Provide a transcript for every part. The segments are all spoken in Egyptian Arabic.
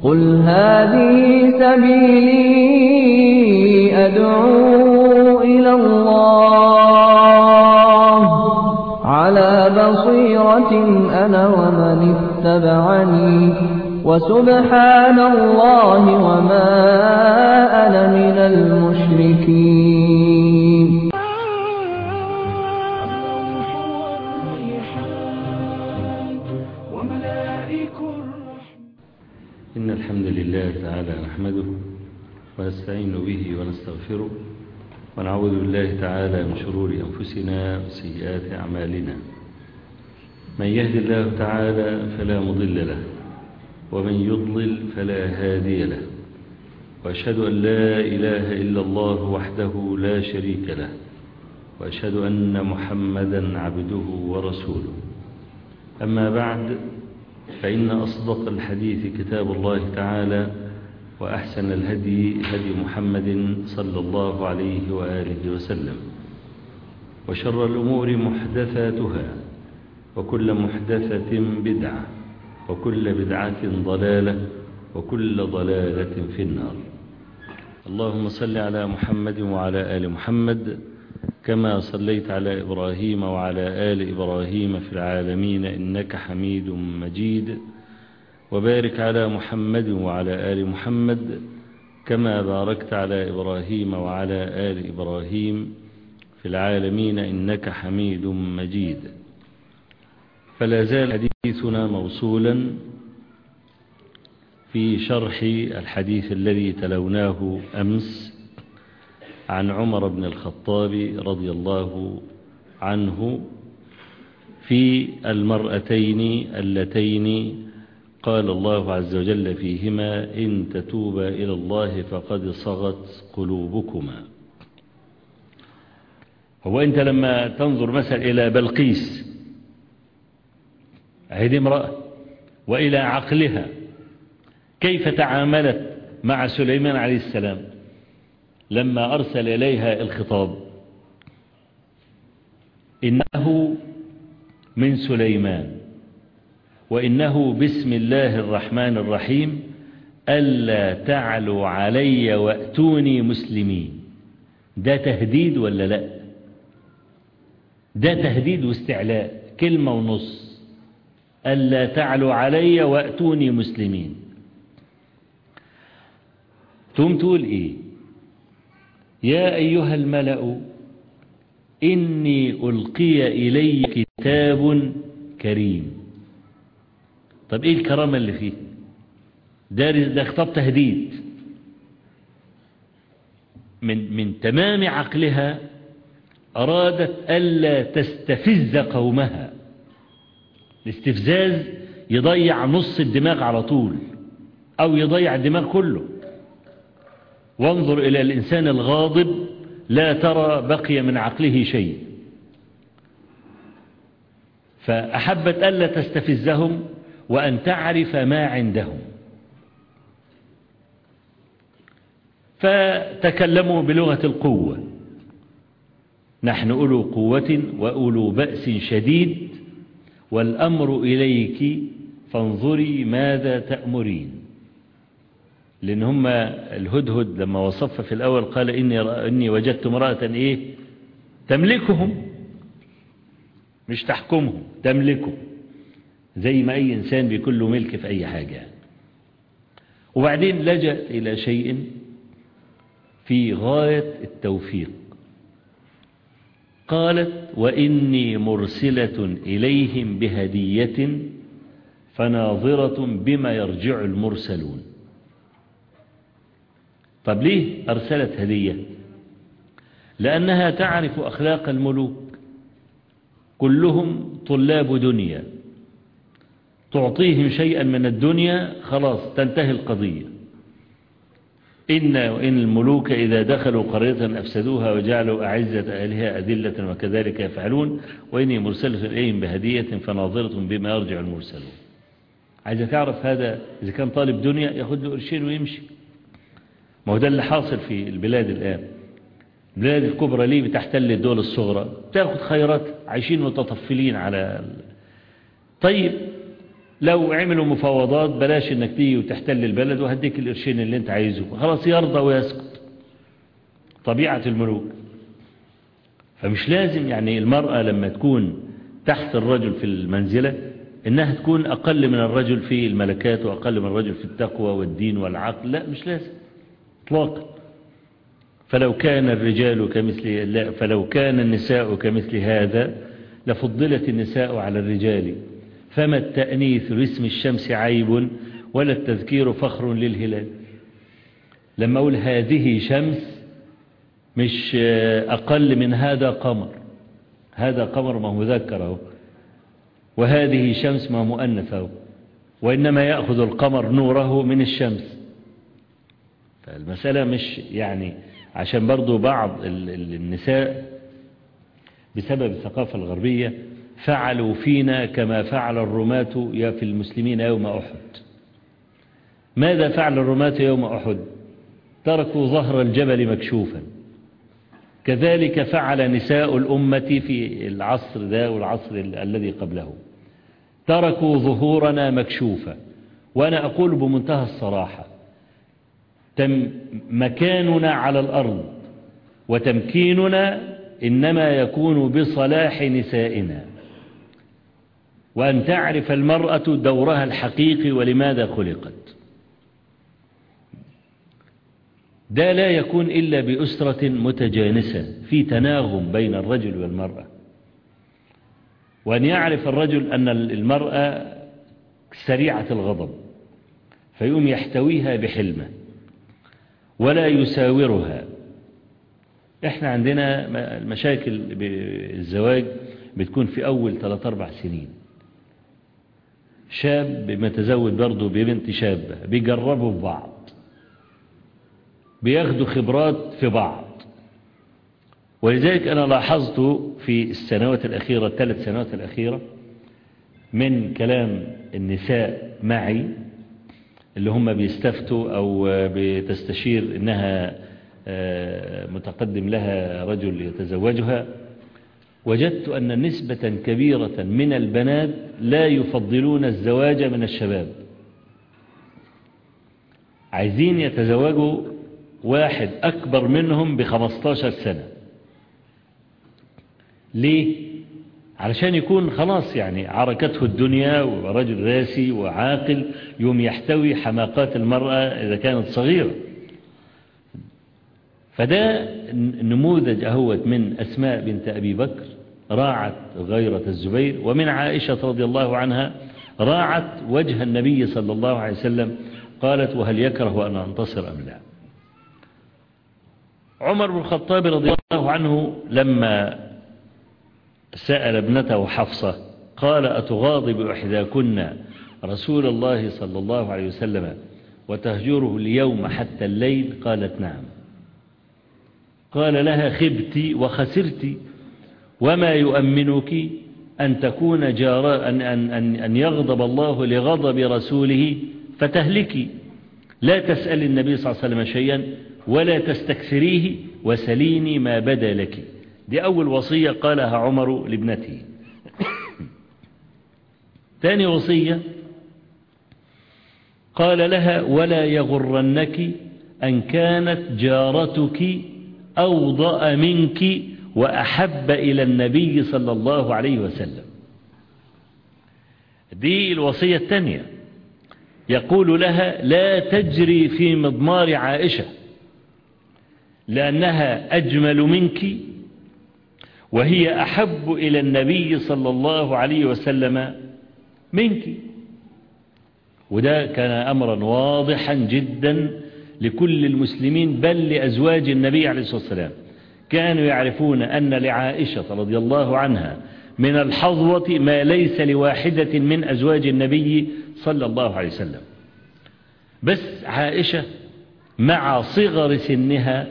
قل هذه سبيلي أدعو إلى الله على بصيرة أنا ومن اتبعني وسبحان الله وما أنا من المشركين إن الحمد لله تعالى نحمده ونستعين به ونستغفره ونعوذ بالله تعالى من شرور أنفسنا وسيئات أعمالنا من يهد الله تعالى فلا مضل له ومن يضلل فلا هادي له وأشهد أن لا إله إلا الله وحده لا شريك له وأشهد أن محمدا عبده ورسوله أما بعد فإن أصدق الحديث كتاب الله تعالى وأحسن الهدي هدي محمد صلى الله عليه وآله وسلم وشر الأمور محدثاتها وكل محدثة بدعة وكل بدعة ضلالة وكل ضلالة في النار اللهم صل على محمد وعلى آل محمد كما صليت على إبراهيم وعلى آل إبراهيم في العالمين إنك حميد مجيد وبارك على محمد وعلى آل محمد كما باركت على إبراهيم وعلى آل إبراهيم في العالمين إنك حميد مجيد فلا زال حديثنا موصولا في شرح الحديث الذي تلوناه أمس عن عمر بن الخطاب رضي الله عنه في المرأتين اللتين قال الله عز وجل فيهما إن تتوبا إلى الله فقد صغت قلوبكما هو أنت لما تنظر مثلا إلى بلقيس هذه امرأة وإلى عقلها كيف تعاملت مع سليمان عليه السلام لما أرسل إليها الخطاب إنه من سليمان وإنه بسم الله الرحمن الرحيم ألا تعلوا علي وأتوني مسلمين ده تهديد ولا لا ده تهديد واستعلاء كلمة ونص ألا تعلوا علي وأتوني مسلمين ثم تقول إيه يا أيها الملأ إني ألقي إلي كتاب كريم طب إيه الكرامة اللي فيه ده, ده خطاب تهديد من, من تمام عقلها أرادت ألا تستفز قومها الاستفزاز يضيع نص الدماغ على طول أو يضيع الدماغ كله وانظر إلى الإنسان الغاضب لا ترى بقي من عقله شيء فأحبت ألا تستفزهم وأن تعرف ما عندهم فتكلموا بلغة القوة نحن أولو قوة وأولو بأس شديد والأمر إليك فانظري ماذا تأمرين لأن هم الهدهد لما وصف في الأول قال إني, إني وجدت امرأة إيه تملكهم مش تحكمهم تملكهم زي ما أي إنسان بيكون له ملك في أي حاجة وبعدين لجأ إلى شيء في غاية التوفيق قالت وإني مرسلة إليهم بهدية فناظرة بما يرجع المرسلون طب ليه أرسلت هدية لأنها تعرف أخلاق الملوك كلهم طلاب دنيا تعطيهم شيئا من الدنيا خلاص تنتهي القضية إن وإن الملوك إذا دخلوا قرية أفسدوها وجعلوا أعزة أهلها أذلة وكذلك يفعلون وإني مرسلة إليهم بهدية فناظرة بما يرجع المرسلون عايزة تعرف هذا إذا كان طالب دنيا ياخد له قرشين ويمشي ما هو ده اللي حاصل في البلاد الآن البلاد الكبرى ليه بتحتل الدول الصغرى تاخد خيرات عايشين متطفلين على ال... طيب لو عملوا مفاوضات بلاش انك تيجي وتحتل البلد وهديك القرشين اللي انت عايزه خلاص يرضى ويسكت طبيعة الملوك فمش لازم يعني المرأة لما تكون تحت الرجل في المنزلة انها تكون اقل من الرجل في الملكات واقل من الرجل في التقوى والدين والعقل لا مش لازم اطلاقا فلو كان الرجال كمثل لا فلو كان النساء كمثل هذا لفضلت النساء على الرجال فما التأنيث لاسم الشمس عيب ولا التذكير فخر للهلال لما أقول هذه شمس مش أقل من هذا قمر هذا قمر ما هو مذكره وهذه شمس ما مؤنثه وإنما يأخذ القمر نوره من الشمس فالمسألة مش يعني عشان برضو بعض النساء بسبب الثقافة الغربية فعلوا فينا كما فعل الرماة في المسلمين يوم أحد ماذا فعل الرماة يوم أحد تركوا ظهر الجبل مكشوفا كذلك فعل نساء الأمة في العصر ذا والعصر الذي قبله تركوا ظهورنا مكشوفا وأنا أقول بمنتهى الصراحة تم مكاننا على الأرض وتمكيننا إنما يكون بصلاح نسائنا وأن تعرف المرأة دورها الحقيقي ولماذا خلقت ده لا يكون إلا بأسرة متجانسة في تناغم بين الرجل والمرأة وأن يعرف الرجل أن المرأة سريعة الغضب فيقوم يحتويها بحلمه ولا يساورها احنا عندنا المشاكل بالزواج بتكون في أول 3-4 سنين شاب متزوج برضه ببنت شابة بيجربوا في بعض بياخدوا خبرات في بعض ولذلك أنا لاحظت في السنوات الأخيرة الثلاث سنوات الأخيرة من كلام النساء معي اللي هم بيستفتوا أو بتستشير إنها متقدم لها رجل يتزوجها وجدت أن نسبة كبيرة من البنات لا يفضلون الزواج من الشباب عايزين يتزوجوا واحد أكبر منهم بخمستاشر سنة ليه؟ علشان يكون خلاص يعني عركته الدنيا ورجل راسي وعاقل يوم يحتوي حماقات المرأة إذا كانت صغيرة فده نموذج أهوت من أسماء بنت أبي بكر راعت غيرة الزبير ومن عائشة رضي الله عنها راعت وجه النبي صلى الله عليه وسلم قالت وهل يكره أن أنتصر أم لا عمر بن الخطاب رضي الله عنه لما سأل ابنته حفصة قال أتغاضب إحداكن رسول الله صلى الله عليه وسلم وتهجره اليوم حتى الليل قالت نعم قال لها خبت وخسرت وما يؤمنك أن تكون جارا أن, أن, أن, أن يغضب الله لغضب رسوله فتهلكي لا تسأل النبي صلى الله عليه وسلم شيئا ولا تستكثريه وسليني ما بدا لك دي أول وصية قالها عمر لابنته ثاني وصية قال لها ولا يغرنك أن كانت جارتك أوضأ منك وأحب إلى النبي صلى الله عليه وسلم دي الوصية الثانية يقول لها لا تجري في مضمار عائشة لأنها أجمل منك وهي أحب إلى النبي صلى الله عليه وسلم منك وده كان أمرا واضحا جدا لكل المسلمين بل لأزواج النبي عليه الصلاة والسلام كانوا يعرفون أن لعائشة رضي الله عنها من الحظوة ما ليس لواحدة من أزواج النبي صلى الله عليه وسلم بس عائشة مع صغر سنها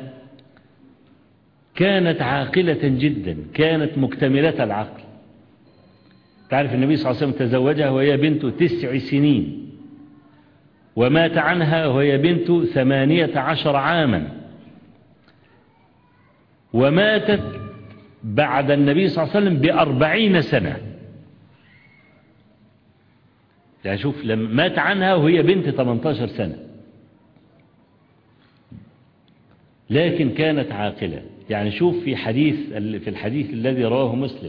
كانت عاقلة جدا كانت مكتملة العقل تعرف النبي صلى الله عليه وسلم تزوجها وهي بنت تسع سنين ومات عنها وهي بنت ثمانية عشر عاما وماتت بعد النبي صلى الله عليه وسلم بأربعين سنة يعني شوف لما مات عنها وهي بنت 18 سنة لكن كانت عاقلة يعني شوف في حديث في الحديث الذي رواه مسلم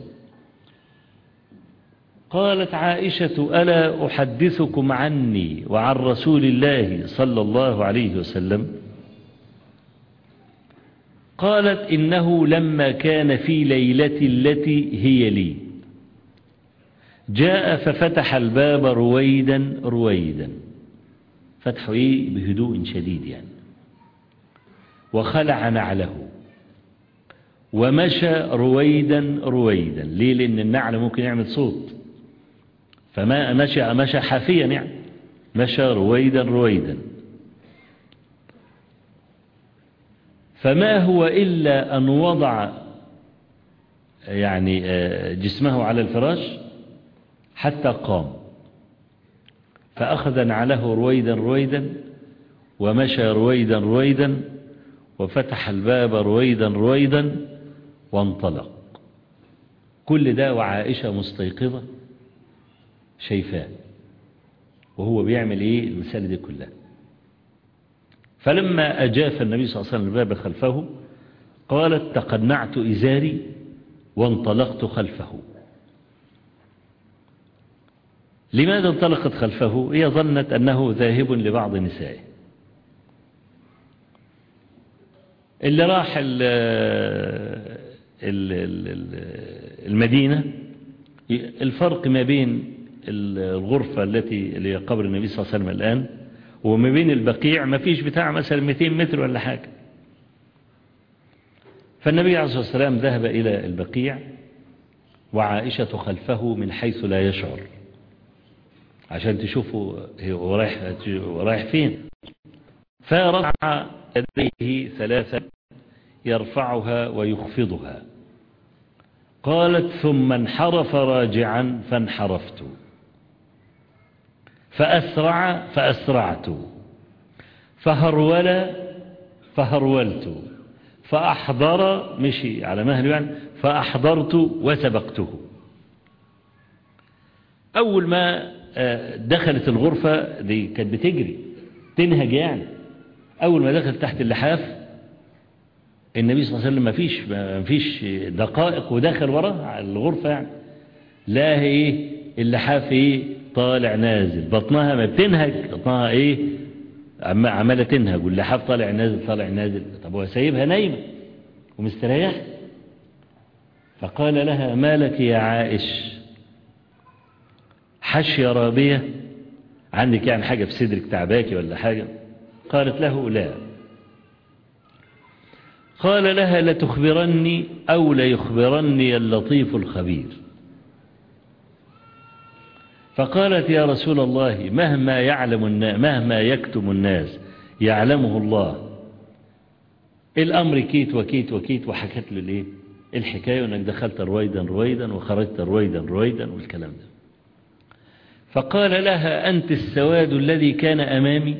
قالت عائشة ألا أحدثكم عني وعن رسول الله صلى الله عليه وسلم قالت إنه لما كان في ليلة التي هي لي جاء ففتح الباب رويدا رويدا فتحه إيه بهدوء شديد يعني وخلع نعله ومشى رويدا رويدا ليه لأن النعل ممكن يعمل صوت فما مشى مشى حافيا يعني مشى رويدا رويدا فما هو إلا أن وضع يعني جسمه على الفراش حتى قام فأخذ نعله رويدا رويدا ومشى رويدا رويدا وفتح الباب رويدا رويدا وانطلق كل ده وعائشة مستيقظة شايفاه وهو بيعمل ايه المسألة دي كلها فلما أجاف النبي صلى الله عليه وسلم الباب خلفه قالت تقنعت إزاري وانطلقت خلفه لماذا انطلقت خلفه هي ظنت أنه ذاهب لبعض نسائه اللي راح ال ال المدينة الفرق ما بين الغرفة التي اللي قبر النبي صلى الله عليه وسلم الآن وما بين البقيع ما فيش بتاع مثلا 200 متر ولا حاجة فالنبي عليه الصلاة والسلام ذهب إلى البقيع وعائشة خلفه من حيث لا يشعر عشان تشوفوا هو رايح, رايح فين فرفع يديه ثلاثة يرفعها ويخفضها قالت ثم انحرف راجعا فانحرفت فأسرع فأسرعت فهرول فهرولت فأحضر مشي على مهله يعني فأحضرت وسبقته أول ما دخلت الغرفة دي كانت بتجري تنهج يعني أول ما دخلت تحت اللحاف النبي صلى الله عليه وسلم ما فيش ما فيش دقائق وداخل وراه الغرفة يعني لا ايه اللحاف ايه طالع نازل بطنها ما بتنهج بطنها ايه عمالة تنهج واللحاف طالع نازل طالع نازل طب هو سايبها نايمة ومستريح فقال لها مالك يا عائش حشية رابية عندك يعني حاجة في صدرك تعباكي ولا حاجة قالت له لا قال لها لتخبرني أو ليخبرني اللطيف الخبير فقالت يا رسول الله مهما يعلم الناس مهما يكتم الناس يعلمه الله الأمر كيت وكيت وكيت وحكت له الايه الحكاية انك دخلت رويدا رويدا وخرجت رويدا رويدا والكلام ده فقال لها أنت السواد الذي كان أمامي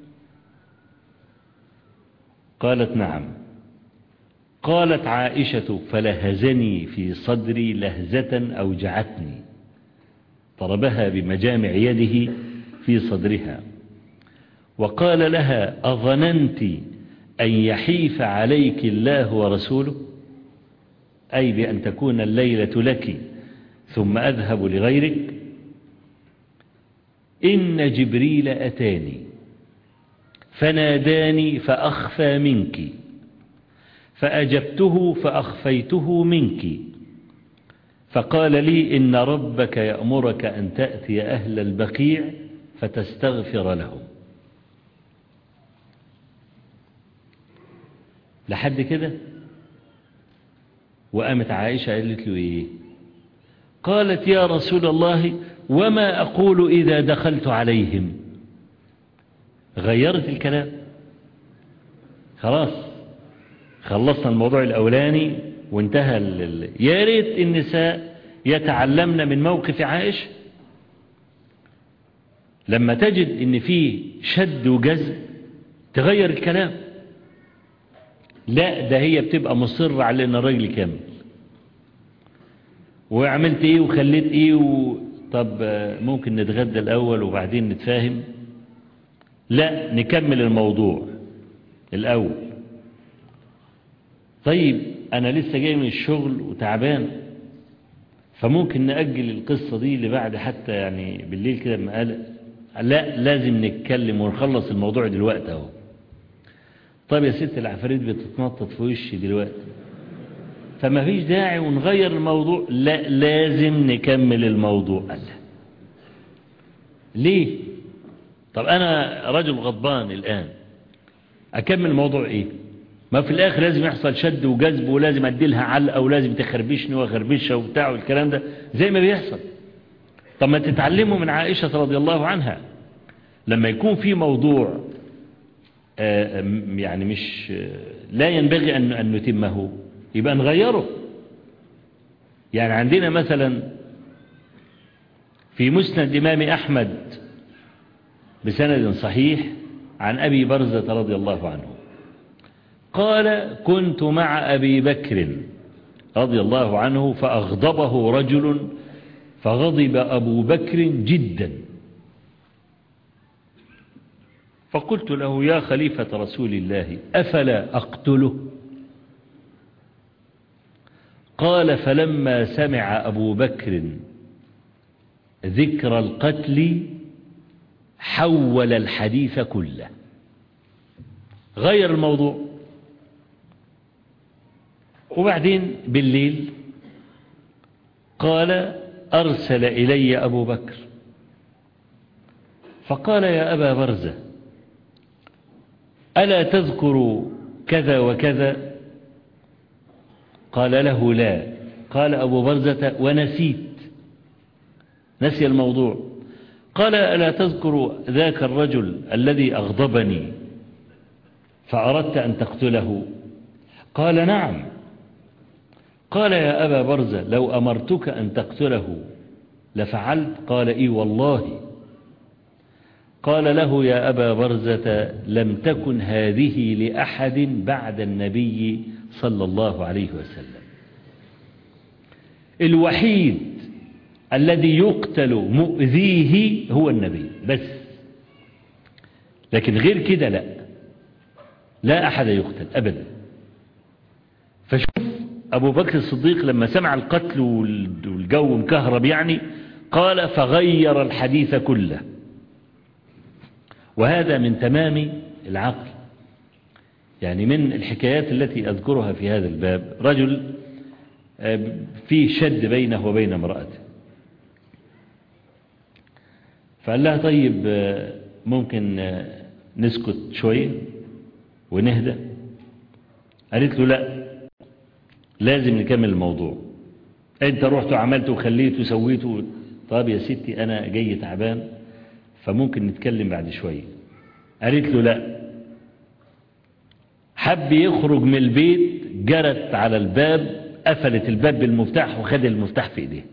قالت نعم قالت عائشة فلهزني في صدري لهزة أوجعتني ضربها بمجامع يده في صدرها وقال لها أظننت أن يحيف عليك الله ورسوله أي بأن تكون الليلة لك ثم أذهب لغيرك إن جبريل أتاني فناداني فأخفى منك فأجبته فأخفيته منك فقال لي إن ربك يأمرك أن تأتي أهل البقيع فتستغفر لهم لحد كده وقامت عائشة قالت له إيه قالت يا رسول الله وما أقول إذا دخلت عليهم غيرت الكلام خلاص خلصنا الموضوع الأولاني وانتهى ال... يا ريت النساء يتعلمن من موقف عائشة لما تجد ان في شد وجذب تغير الكلام لا ده هي بتبقى مصرة على ان الراجل كامل وعملت ايه وخليت ايه و... طب ممكن نتغدى الأول وبعدين نتفاهم لا نكمل الموضوع الأول طيب أنا لسه جاي من الشغل وتعبان فممكن نأجل القصة دي لبعد حتى يعني بالليل كده ما قال لا لازم نتكلم ونخلص الموضوع دلوقتي اهو طيب يا ست العفاريت بتتنطط في وشي دلوقتي فما فيش داعي ونغير الموضوع لا لازم نكمل الموضوع قال ليه طب أنا رجل غضبان الآن أكمل الموضوع إيه ما في الآخر لازم يحصل شد وجذب ولازم أديلها علقة ولازم تخربشني وأخربشها وبتاع والكلام ده زي ما بيحصل طب ما تتعلموا من عائشة رضي الله عنها لما يكون في موضوع يعني مش لا ينبغي أن أن نتمه يبقى نغيره يعني عندنا مثلا في مسند إمام أحمد بسند صحيح عن أبي برزة رضي الله عنه قال كنت مع أبي بكر رضي الله عنه فأغضبه رجل فغضب أبو بكر جدا فقلت له يا خليفة رسول الله أفلا أقتله قال فلما سمع أبو بكر ذكر القتل حول الحديث كله غير الموضوع وبعدين بالليل قال أرسل إلي أبو بكر فقال يا أبا برزة ألا تذكر كذا وكذا قال له لا قال أبو برزة ونسيت نسي الموضوع قال ألا تذكر ذاك الرجل الذي أغضبني فأردت أن تقتله قال نعم قال يا أبا برزة لو أمرتك أن تقتله لفعلت قال إي والله قال له يا أبا برزة لم تكن هذه لأحد بعد النبي صلى الله عليه وسلم الوحيد الذي يقتل مؤذيه هو النبي بس لكن غير كده لا لا أحد يقتل أبدا فشوف أبو بكر الصديق لما سمع القتل والجو مكهرب يعني قال فغير الحديث كله وهذا من تمام العقل يعني من الحكايات التي أذكرها في هذا الباب رجل في شد بينه وبين امرأته فقال لها طيب ممكن نسكت شوية ونهدى قالت له لا لازم نكمل الموضوع انت رحت وعملت وخليت وسويت طب يا ستي انا جاي تعبان فممكن نتكلم بعد شوية قالت له لا حب يخرج من البيت جرت على الباب قفلت الباب بالمفتاح وخد المفتاح في ايديه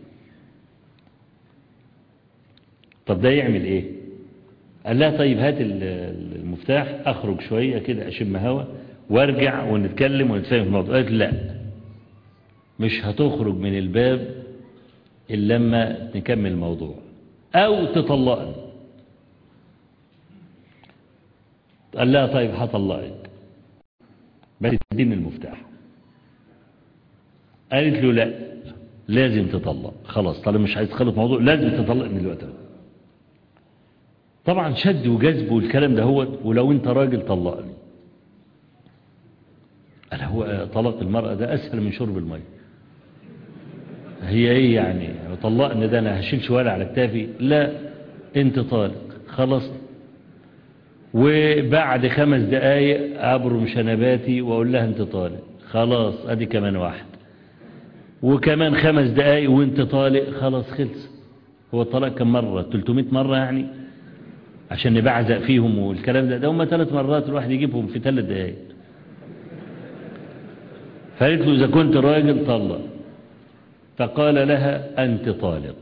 طب ده يعمل ايه قال لها طيب هات المفتاح اخرج شوية كده اشم هوا وارجع ونتكلم ونتفاهم في الموضوع قالت لا مش هتخرج من الباب إلا لما نكمل الموضوع أو تطلقني قال لها طيب هطلقك بس تديني المفتاح قالت له لا لازم تطلق خلاص طالما مش عايز تخلط موضوع لازم تطلقني دلوقتي طبعا شد وجذب والكلام ده هو ولو انت راجل طلقني قال هو طلق المرأة ده أسهل من شرب المية هي ايه يعني طلقني ده انا هشيل شوال على كتافي لا انت طالق خلاص وبعد خمس دقايق ابرم شنباتي واقول لها انت طالق خلاص ادي كمان واحد وكمان خمس دقايق وانت طالق خلاص خلص هو الطلاق كم مرة 300 مرة يعني عشان نبعزق فيهم والكلام ده ده هم ثلاث مرات الواحد يجيبهم في ثلاث دقايق فقالت له إذا كنت راجل طلق فقال لها أنت طالق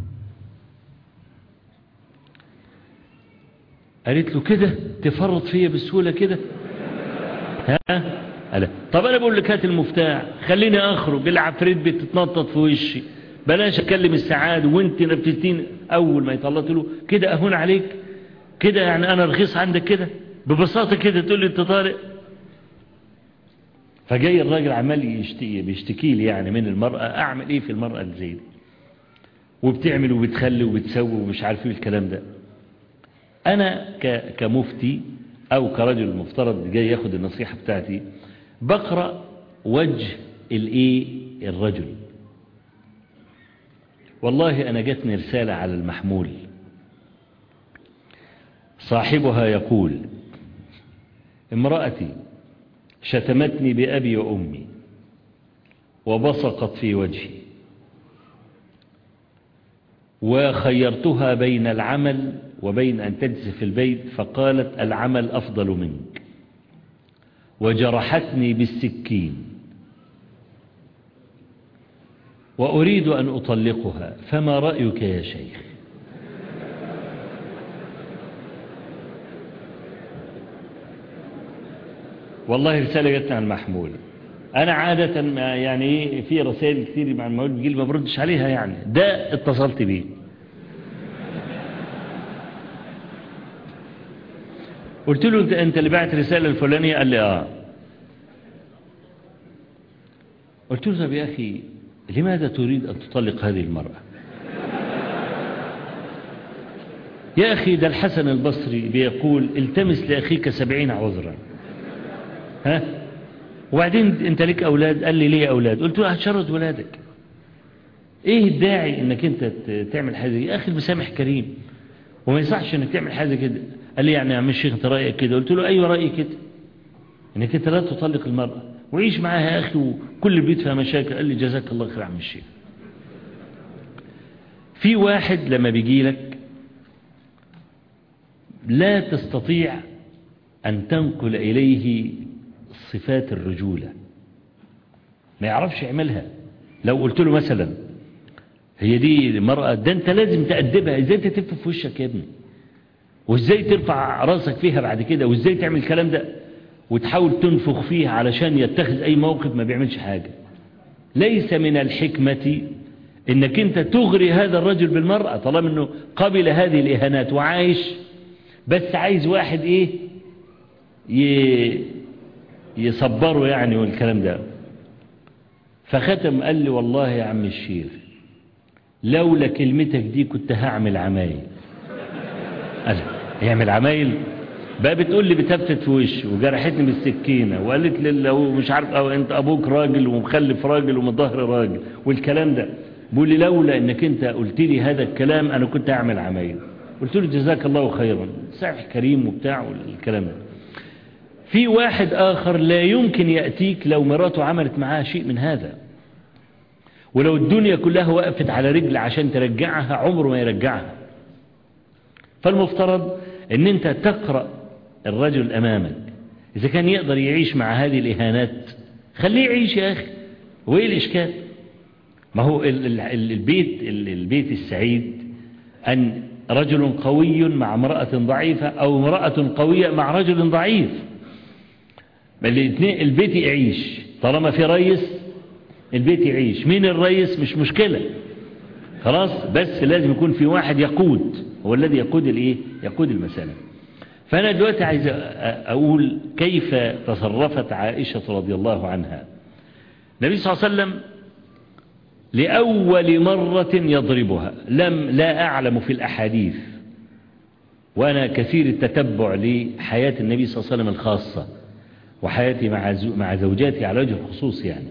قالت له كده تفرط فيا بسهولة كده ها قال طب أنا بقول لك هات المفتاح خليني أخرج العفريت بتتنطط في وشي بلاش أكلم السعاد وانت نفذتين أول ما يطلت له كده أهون عليك كده يعني أنا رخيص عندك كده ببساطة كده تقول لي أنت طارق فجاي الراجل عمال يشتكي بيشتكي لي يعني من المرأة أعمل إيه في المرأة اللي زي دي وبتعمل وبتخلي وبتسوي ومش عارف ايه الكلام ده أنا كمفتي أو كرجل المفترض جاي ياخد النصيحة بتاعتي بقرأ وجه الإيه الرجل والله أنا جاتني رسالة على المحمول صاحبها يقول امرأتي شتمتني بأبي وأمي وبصقت في وجهي وخيرتها بين العمل وبين أن تجلس في البيت فقالت العمل أفضل منك وجرحتني بالسكين وأريد أن أطلقها فما رأيك يا شيخ والله رسالة جتنا عن محمول أنا عادة يعني في رسائل كثير مع المولد بيجي ما بردش عليها يعني ده اتصلت بيه قلت له انت, انت اللي بعت رسالة الفلانية قال لي اه قلت له طب يا أخي لماذا تريد أن تطلق هذه المرأة يا أخي ده الحسن البصري بيقول التمس لأخيك سبعين عذرا ها وبعدين انت لك أولاد قال لي ليه أولاد قلت له هتشرد ولادك ايه الداعي انك انت تعمل حاجة يا أخي المسامح كريم وما يصحش انك تعمل حاجة كده قال لي يعني يا عم الشيخ انت رأيك كده قلت له ايوه رأيي كده انك انت لا تطلق المرأة وعيش معاها يا أخي وكل البيت فيها مشاكل قال لي جزاك الله خير عم الشيخ في واحد لما بيجي لك لا تستطيع أن تنقل إليه صفات الرجولة ما يعرفش يعملها لو قلت له مثلا هي دي مرأة ده انت لازم تأدبها ازاي انت تلف في وشك يا ابني وازاي ترفع راسك فيها بعد كده وازاي تعمل الكلام ده وتحاول تنفخ فيها علشان يتخذ اي موقف ما بيعملش حاجة ليس من الحكمة انك انت تغري هذا الرجل بالمرأة طالما انه قبل هذه الاهانات وعايش بس عايز واحد ايه يصبره يعني والكلام ده فختم قال لي والله يا عم الشيخ لولا كلمتك دي كنت هعمل عمايل قال يعمل عمايل بقى بتقول لي بتفتت في وشي وجرحتني بالسكينة وقالت لي لو مش عارف أو انت ابوك راجل ومخلف راجل ومظهر راجل والكلام ده بيقول لي لولا انك انت قلت لي هذا الكلام انا كنت اعمل عمايل قلت له جزاك الله خيرا سامح كريم وبتاع والكلام ده في واحد آخر لا يمكن يأتيك لو مراته عملت معاه شيء من هذا ولو الدنيا كلها وقفت على رجل عشان ترجعها عمره ما يرجعها فالمفترض ان انت تقرأ الرجل امامك اذا كان يقدر يعيش مع هذه الاهانات خليه يعيش يا اخي وايه الاشكال ما هو البيت البيت السعيد ان رجل قوي مع امرأة ضعيفة او امرأة قوية مع رجل ضعيف الاثنين البيت يعيش طالما في ريس البيت يعيش مين الريس مش مشكلة خلاص بس لازم يكون في واحد يقود هو الذي يقود الايه يقود المسألة فأنا دلوقتي عايز أقول كيف تصرفت عائشة رضي الله عنها النبي صلى الله عليه وسلم لأول مرة يضربها لم لا أعلم في الأحاديث وأنا كثير التتبع لحياة النبي صلى الله عليه وسلم الخاصة وحياتي مع مع زوجاتي على وجه الخصوص يعني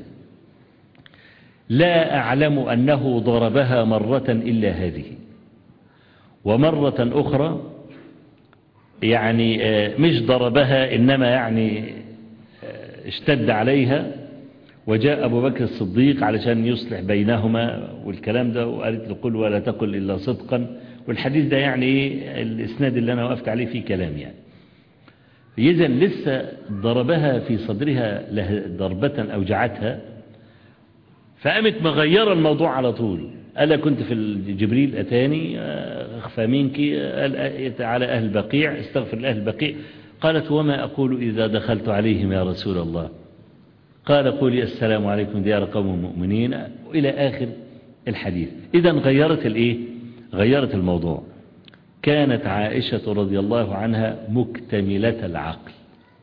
لا أعلم أنه ضربها مرة إلا هذه ومرة أخرى يعني مش ضربها إنما يعني اشتد عليها وجاء أبو بكر الصديق علشان يصلح بينهما والكلام ده وقالت له قل ولا تقل إلا صدقا والحديث ده يعني ايه الإسناد اللي أنا وقفت عليه فيه كلام يعني إذا لسه ضربها في صدرها ضربة أوجعتها فقامت مغيرة الموضوع على طول ألا كنت في جبريل أتاني أخفى منك على أهل بقيع استغفر لأهل بقيع قالت وما أقول إذا دخلت عليهم يا رسول الله قال قولي السلام عليكم ديار قوم مؤمنين إلى آخر الحديث إذا غيرت الإيه غيرت الموضوع كانت عائشة رضي الله عنها مكتملة العقل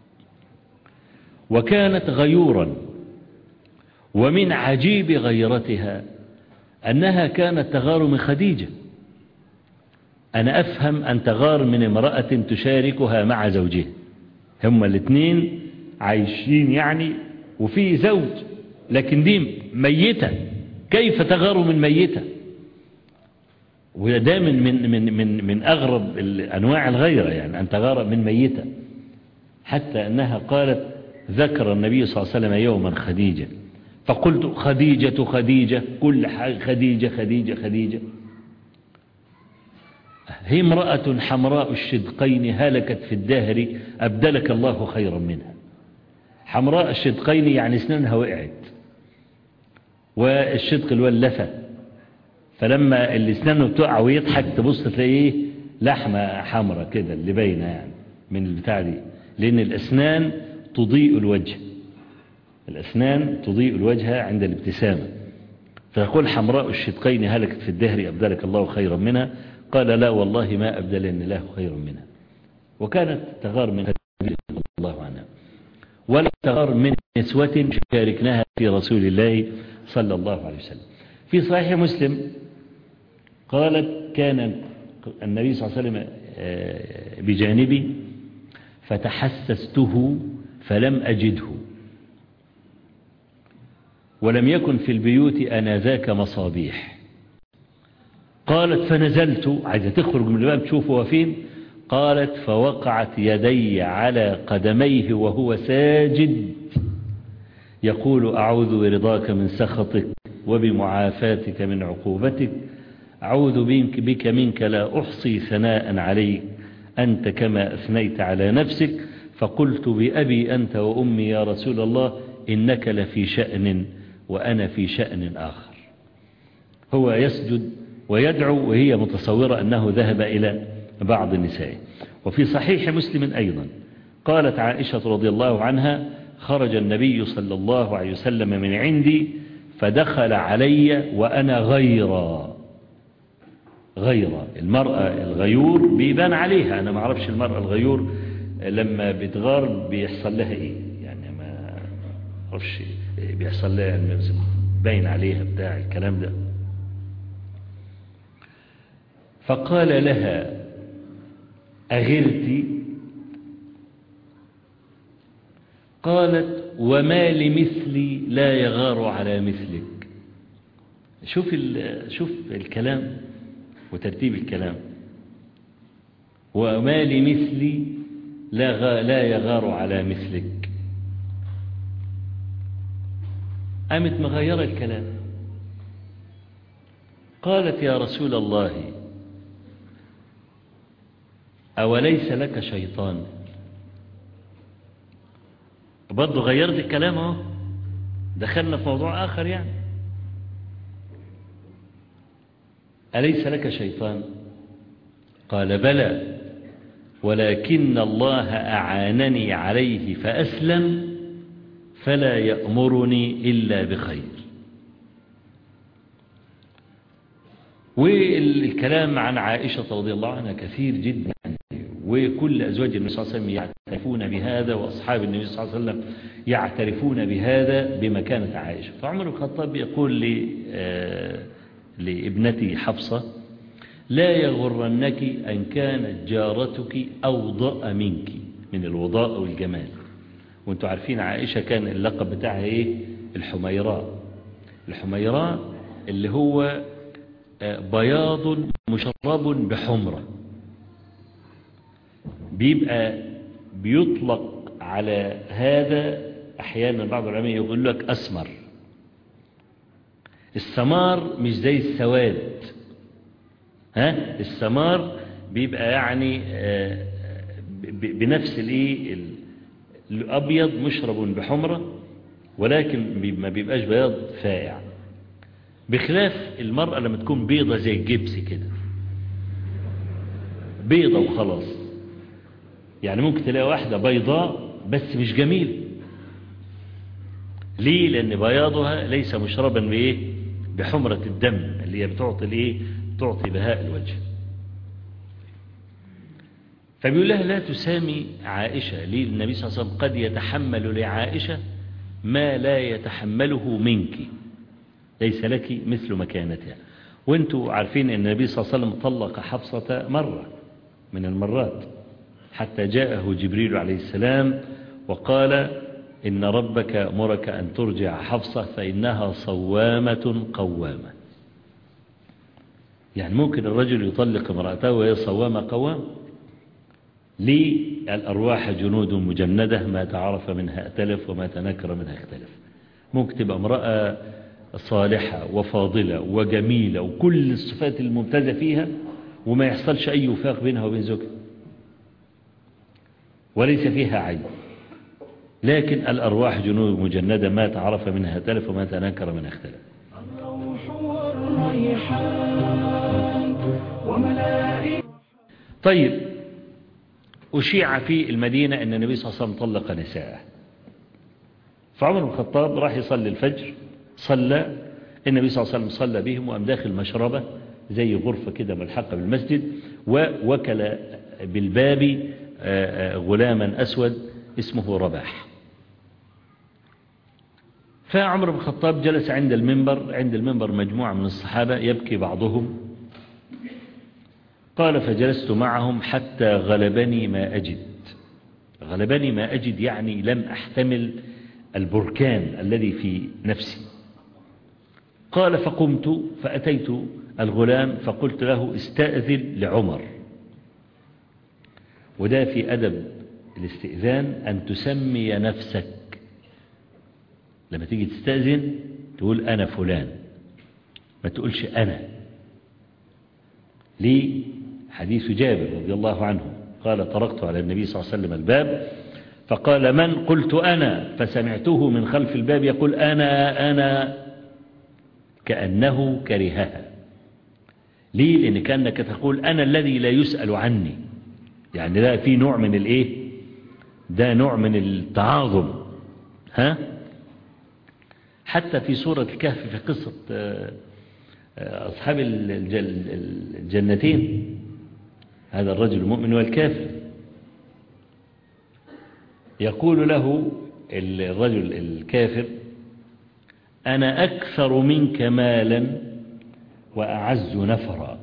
وكانت غيورا ومن عجيب غيرتها أنها كانت تغار من خديجة أنا أفهم أن تغار من امرأة تشاركها مع زوجها هما الاثنين عايشين يعني وفي زوج لكن دي ميتة كيف تغار من ميتة وده من من من من من أغرب أنواع الغيرة يعني أن تغار من ميتة حتى أنها قالت ذكر النبي صلى الله عليه وسلم يوما خديجة فقلت خديجة خديجة كل حاجة خديجة خديجة خديجة هي امرأة حمراء الشدقين هلكت في الدهر أبدلك الله خيرا منها حمراء الشدقين يعني اسنانها وقعت والشدق اللي هو اللفة فلما الاسنان بتقع ويضحك تبص تلاقيه لحمة حمراء كده اللي باينه يعني من البتاع دي لأن الأسنان تضيء الوجه الأسنان تضيء الوجه عند الابتسامة فيقول حمراء الشدقين هلكت في الدهر أبدلك الله خيرا منها قال لا والله ما أبدلني الله خيرا منها وكانت تغار من الله عنها ولا تغار من نسوة شاركناها في رسول الله صلى الله عليه وسلم في صحيح مسلم قالت كان النبي صلى الله عليه وسلم بجانبي فتحسسته فلم أجده ولم يكن في البيوت أنذاك مصابيح قالت فنزلت عايزة تخرج من الباب تشوفه هو فين قالت فوقعت يدي على قدميه وهو ساجد يقول أعوذ برضاك من سخطك وبمعافاتك من عقوبتك أعوذ بك, بك منك لا أحصي ثناء عليك أنت كما أثنيت على نفسك فقلت بأبي أنت وأمي يا رسول الله إنك لفي شأن وأنا في شأن آخر هو يسجد ويدعو وهي متصورة أنه ذهب إلى بعض النساء وفي صحيح مسلم أيضا قالت عائشة رضي الله عنها خرج النبي صلى الله عليه وسلم من عندي فدخل علي وأنا غيرا غيرا المرأة الغيور بيبان عليها أنا ما أعرفش المرأة الغيور لما بتغار بيحصل لها إيه يعني ما أعرفش بيحصل لها يعني باين عليها بتاع الكلام ده فقال لها أغرت قالت وما لمثلي لا يغار على مثلك شوف شوف الكلام وترتيب الكلام وما لمثلي لا لا يغار على مثلك قامت مغيرة الكلام قالت يا رسول الله أوليس لك شيطان برضه غيرت الكلام اهو دخلنا في موضوع آخر يعني أليس لك شيطان قال بلى ولكن الله أعانني عليه فأسلم فلا يأمرني إلا بخير والكلام عن عائشة رضي الله عنها كثير جدا وكل أزواج النبي صلى الله عليه وسلم يعترفون بهذا وأصحاب النبي صلى الله عليه وسلم يعترفون بهذا بمكانة عائشة فعمر الخطاب يقول لي لابنتي حفصة لا يغرنك أن كانت جارتك أوضأ منك من الوضاء والجمال وانتوا عارفين عائشة كان اللقب بتاعها ايه الحميراء الحميراء اللي هو بياض مشرب بحمرة بيبقى بيطلق على هذا أحيانا بعض العلماء يقول لك أسمر السمار مش زي السواد ها السمار بيبقى يعني بنفس الايه الابيض مشرب بحمرة ولكن ما بيبقاش بياض فائع بخلاف المرأة لما تكون بيضة زي الجبس كده بيضة وخلاص يعني ممكن تلاقي واحدة بيضاء بس مش جميل ليه لأن بياضها ليس مشربا بإيه بحمرة الدم اللي هي بتعطي الايه تعطي بهاء الوجه فبيقول لها لا تسامي عائشة ليه النبي صلى الله عليه وسلم قد يتحمل لعائشة ما لا يتحمله منك ليس لك مثل مكانتها وانتوا عارفين ان النبي صلى الله عليه وسلم طلق حفصة مرة من المرات حتى جاءه جبريل عليه السلام وقال إن ربك أمرك أن ترجع حفصة فإنها صوامة قوامة يعني ممكن الرجل يطلق امرأته وهي صوامة قوامة للأرواح جنود مجندة ما تعرف منها ائتلف وما تنكر منها اختلف ممكن تبقى امرأة صالحة وفاضلة وجميلة وكل الصفات الممتازة فيها وما يحصلش أي وفاق بينها وبين زوجها وليس فيها عيب لكن الأرواح جنود مجندة ما تعرف منها تلف وما تنكر منها اختلف الروح والريحان وملائكة طيب أشيع في المدينة أن النبي صلى الله عليه وسلم طلق نساءه فعمر بن الخطاب راح يصلي الفجر صلى النبي صلى الله عليه وسلم صلى بهم وقام داخل مشربة زي غرفة كده ملحقة بالمسجد ووكل بالباب غلاما أسود اسمه رباح فعمر بن الخطاب جلس عند المنبر عند المنبر مجموعة من الصحابة يبكي بعضهم قال فجلست معهم حتى غلبني ما أجد غلبني ما أجد يعني لم أحتمل البركان الذي في نفسي قال فقمت فأتيت الغلام فقلت له استأذن لعمر وده في أدب الاستئذان أن تسمي نفسك لما تيجي تستأذن تقول أنا فلان ما تقولش أنا ليه حديث جابر رضي الله عنه قال طرقت على النبي صلى الله عليه وسلم الباب فقال من قلت أنا فسمعته من خلف الباب يقول أنا أنا كأنه كرهها ليه لأن كأنك تقول أنا الذي لا يسأل عني يعني ده في نوع من الايه ده نوع من التعاظم ها حتى في سورة الكهف في قصة أصحاب الجنتين هذا الرجل المؤمن والكافر يقول له الرجل الكافر أنا أكثر منك مالا وأعز نفرا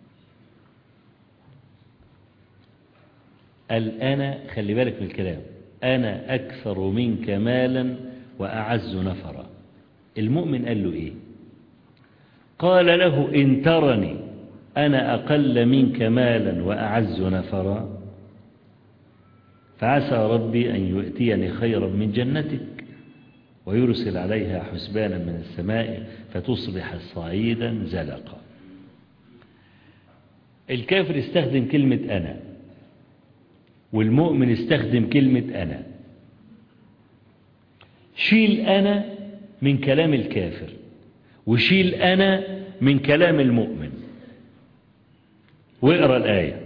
الآن خلي بالك من الكلام أنا أكثر منك مالا وأعز نفرا المؤمن قال له إيه قال له إن ترني أنا أقل منك مالا وأعز نفرا فعسى ربي أن يؤتيني خيرا من جنتك ويرسل عليها حسبانا من السماء فتصبح صعيدا زلقا الكافر استخدم كلمة أنا والمؤمن استخدم كلمة أنا شيل أنا من كلام الكافر وشيل أنا من كلام المؤمن واقرأ الآية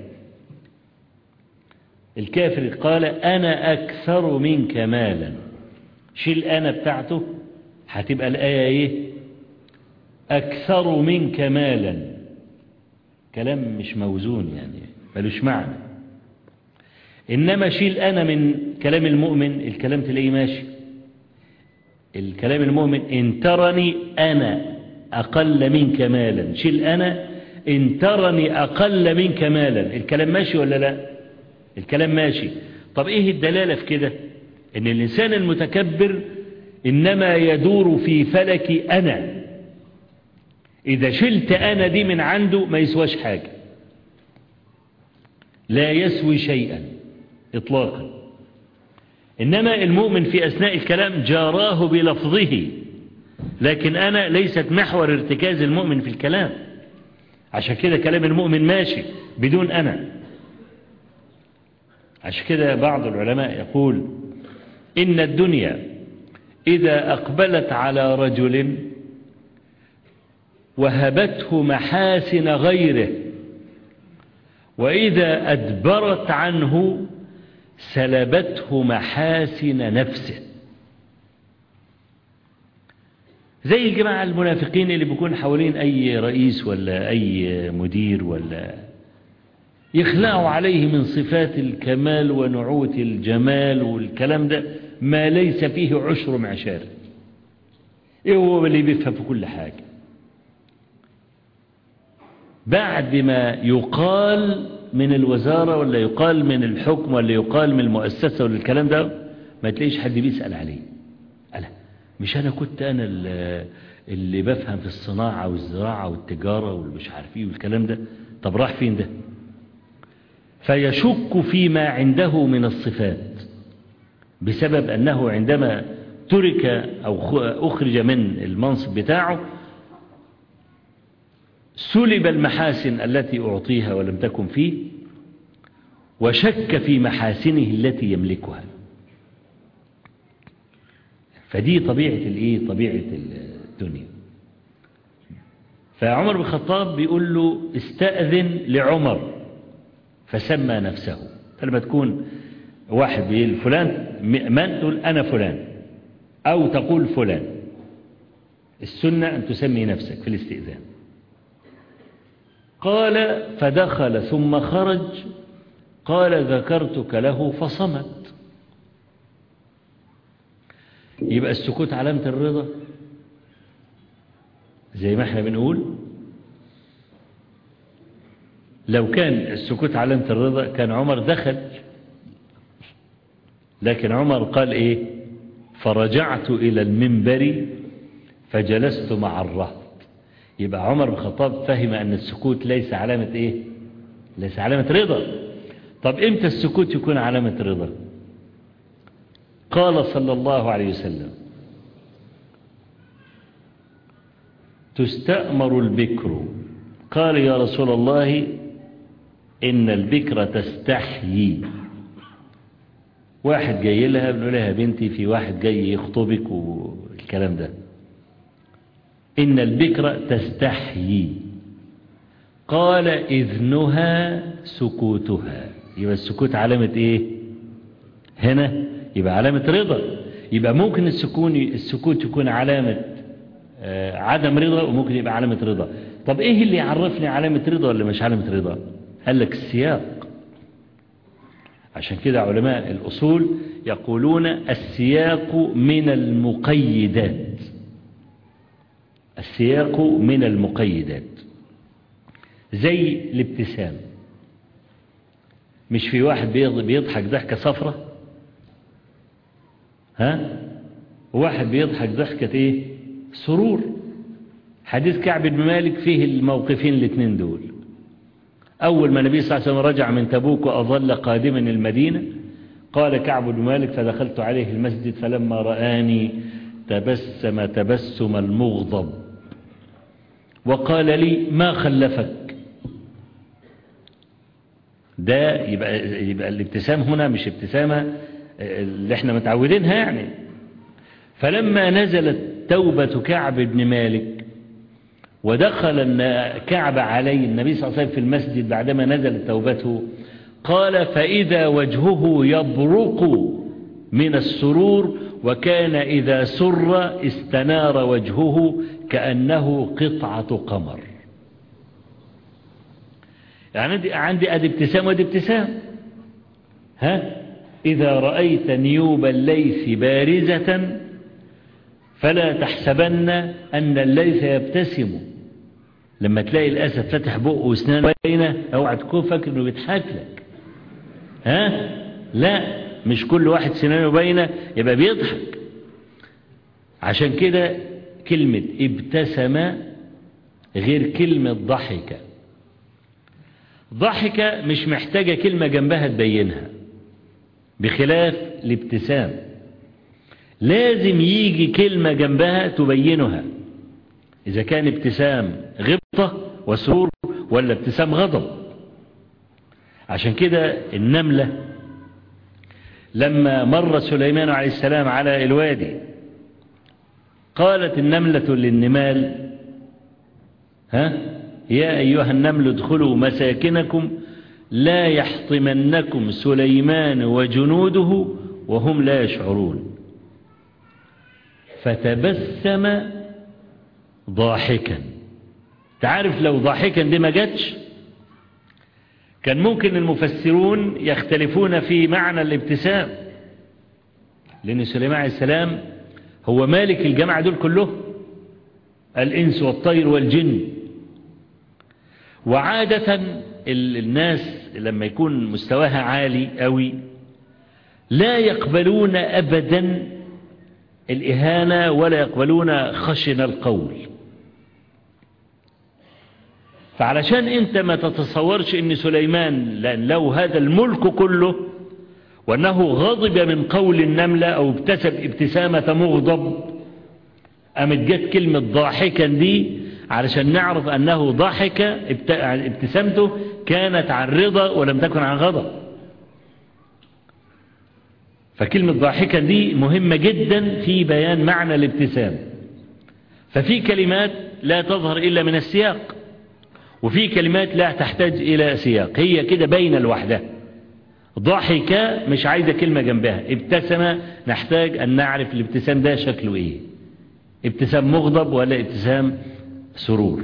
الكافر قال أنا أكثر منك مالا شيل أنا بتاعته هتبقى الآية إيه أكثر منك مالا كلام مش موزون يعني ملوش معنى إنما شيل أنا من كلام المؤمن الكلام تلاقيه ماشي الكلام المؤمن إن ترني أنا أقل منك مالا شيل أنا إن ترني أقل منك مالا الكلام ماشي ولا لا الكلام ماشي طب إيه الدلالة في كده إن الإنسان المتكبر إنما يدور في فلك أنا إذا شلت أنا دي من عنده ما يسواش حاجة لا يسوي شيئا إطلاقا إنما المؤمن في أثناء الكلام جاراه بلفظه لكن أنا ليست محور ارتكاز المؤمن في الكلام عشان كده كلام المؤمن ماشي بدون أنا عشان كده بعض العلماء يقول إن الدنيا إذا أقبلت على رجل وهبته محاسن غيره وإذا أدبرت عنه سلبته محاسن نفسه زي الجماعة المنافقين اللي بيكون حوالين أي رئيس ولا أي مدير ولا يخلعوا عليه من صفات الكمال ونعوت الجمال والكلام ده ما ليس فيه عشر معشار ايه هو اللي بيفهم في كل حاجة بعد ما يقال من الوزارة ولا يقال من الحكم ولا يقال من المؤسسة ولا الكلام ده ما تلاقيش حد بيسأل عليه ألا مش أنا كنت أنا اللي بفهم في الصناعة والزراعة والتجارة والمش عارف ايه والكلام ده طب راح فين ده فيشك فيما عنده من الصفات بسبب أنه عندما ترك أو أخرج من المنصب بتاعه سلب المحاسن التي أعطيها ولم تكن فيه وشك في محاسنه التي يملكها فدي طبيعة الايه طبيعة الدنيا فعمر بن الخطاب بيقول له استأذن لعمر فسمى نفسه فلما تكون واحد بيقول فلان من تقول أنا فلان أو تقول فلان السنة أن تسمي نفسك في الاستئذان قال فدخل ثم خرج قال ذكرتك له فصمت يبقى السكوت علامة الرضا زي ما احنا بنقول لو كان السكوت علامة الرضا كان عمر دخل لكن عمر قال ايه فرجعت الى المنبر فجلست مع الرهط يبقى عمر بن الخطاب فهم ان السكوت ليس علامة ايه ليس علامة رضا طب امتى السكوت يكون علامة رضا قال صلى الله عليه وسلم تستأمر البكر قال يا رسول الله إن البكر تستحيي واحد جاي لها بنقول لها بنتي في واحد جاي يخطبك والكلام ده إن البكر تستحيي قال إذنها سكوتها يبقى السكوت علامة إيه هنا يبقى علامة رضا يبقى ممكن السكون السكوت يكون علامة آه عدم رضا وممكن يبقى علامة رضا طب إيه اللي يعرفني علامة رضا ولا مش علامة رضا قال لك السياق عشان كده علماء الأصول يقولون السياق من المقيدات السياق من المقيدات زي الابتسام مش في واحد بيضحك ضحكة صفرة ها واحد بيضحك ضحكة ايه سرور حديث كعب بن مالك فيه الموقفين الاثنين دول أول ما النبي صلى الله عليه وسلم رجع من تبوك وأظل قادما المدينة قال كعب بن مالك فدخلت عليه المسجد فلما رآني تبسم تبسم المغضب وقال لي ما خلفك ده يبقى, يبقى الابتسام هنا مش ابتسامة اللي احنا متعودينها يعني فلما نزلت توبة كعب بن مالك ودخل كعب عليه النبي صلى الله عليه وسلم في المسجد بعدما نزلت توبته قال فإذا وجهه يبرق من السرور وكان إذا سر استنار وجهه كأنه قطعة قمر يعني عندي أدي ابتسام ودي ابتسام ها إذا رأيت نيوب الليث بارزة فلا تحسبن أن الليث يبتسم لما تلاقي الأسد فتح بقه واسنانه بينه اوعى تكون فاكر انه بيضحك لك ها لا مش كل واحد سنانه بينه يبقى بيضحك عشان كده كلمة ابتسم غير كلمة ضحك ضحك مش محتاجة كلمة جنبها تبينها بخلاف الابتسام لازم يجي كلمة جنبها تبينها إذا كان ابتسام غبطة وسرور ولا ابتسام غضب عشان كده النملة لما مر سليمان عليه السلام على الوادي قالت النملة للنمال ها يا أيها النمل ادخلوا مساكنكم لا يحطمنكم سليمان وجنوده وهم لا يشعرون فتبسم ضاحكا تعرف لو ضاحكا دي ما جاتش كان ممكن المفسرون يختلفون في معنى الابتسام لأن سليمان عليه السلام هو مالك الجماعة دول كلهم الإنس والطير والجن وعادة الناس لما يكون مستواها عالي قوي لا يقبلون أبدا الإهانة ولا يقبلون خشن القول فعلشان انت ما تتصورش ان سليمان لأن لو هذا الملك كله وأنه غضب من قول النملة أو ابتسم ابتسامة مغضب قامت جت كلمة ضاحكا دي علشان نعرف أنه ضحك ابتسامته كانت عن رضا ولم تكن عن غضب فكلمة ضاحكا دي مهمة جدا في بيان معنى الابتسام ففي كلمات لا تظهر إلا من السياق وفي كلمات لا تحتاج إلى سياق هي كده بين الوحدة ضحك مش عايزة كلمة جنبها ابتسم نحتاج أن نعرف الابتسام ده شكله إيه ابتسام مغضب ولا ابتسام سرور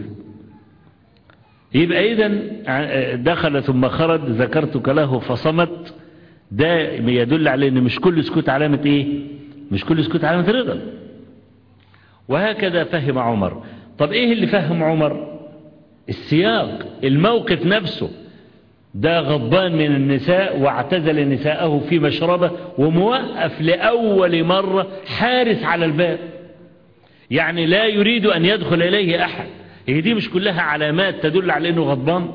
يبقى إذن دخل ثم خرج ذكرتك له فصمت ده يدل على أن مش كل سكوت علامة إيه مش كل سكوت علامة رضا وهكذا فهم عمر طب إيه اللي فهم عمر السياق الموقف نفسه ده غضبان من النساء واعتزل نساءه في مشربه وموقف لأول مرة حارس على الباب يعني لا يريد أن يدخل إليه أحد هي دي مش كلها علامات تدل على أنه غضبان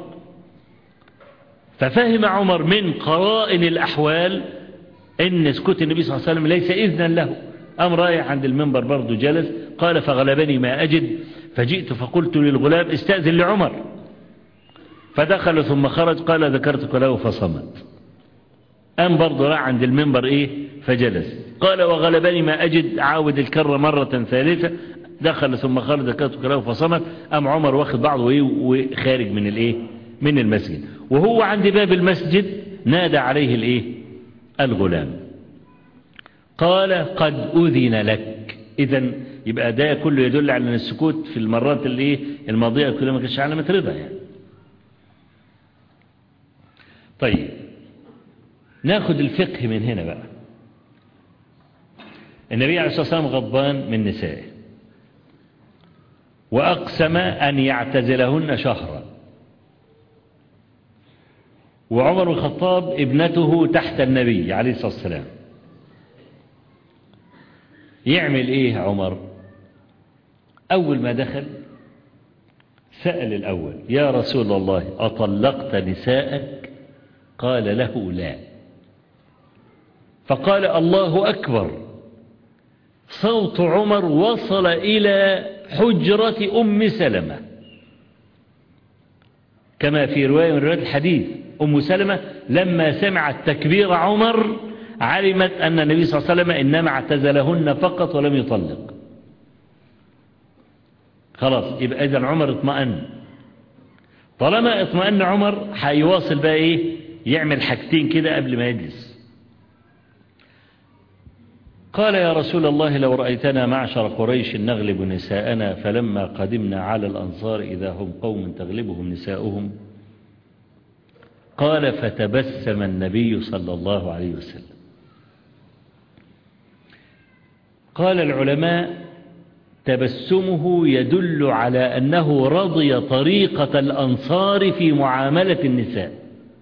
ففهم عمر من قرائن الأحوال أن سكوت النبي صلى الله عليه وسلم ليس إذنا له أم رايح عند المنبر برضه جلس قال فغلبني ما أجد فجئت فقلت للغلام استأذن لعمر فدخل ثم خرج قال ذكرتك له فصمت أم برضه راح عند المنبر إيه فجلس قال وغلبني ما أجد عاود الكرة مرة ثالثة دخل ثم خرج ذكرتك له فصمت أم عمر واخد بعضه إيه وخارج من الإيه من المسجد وهو عند باب المسجد نادى عليه الإيه الغلام قال قد أذن لك إذا يبقى ده كله يدل على أن السكوت في المرات اللي إيه الماضية كلها ما كانش علامة رضا يعني طيب ناخد الفقه من هنا بقى النبي عليه الصلاة والسلام غضبان من نسائه وأقسم أن يعتزلهن شهرا وعمر بن الخطاب ابنته تحت النبي عليه الصلاة والسلام يعمل ايه عمر اول ما دخل سأل الاول يا رسول الله اطلقت نساءك قال له لا فقال الله اكبر صوت عمر وصل الى حجرة ام سلمة كما في رواية من رواية الحديث ام سلمة لما سمعت تكبير عمر علمت أن النبي صلى الله عليه وسلم إنما اعتزلهن فقط ولم يطلق خلاص يبقى إذن عمر اطمأن طالما اطمأن عمر هيواصل بقى إيه يعمل حاجتين كده قبل ما يجلس قال يا رسول الله لو رأيتنا معشر قريش نغلب نساءنا فلما قدمنا على الأنصار إذا هم قوم تغلبهم نساؤهم قال فتبسم النبي صلى الله عليه وسلم قال العلماء تبسمه يدل على أنه رضي طريقة الأنصار في معاملة النساء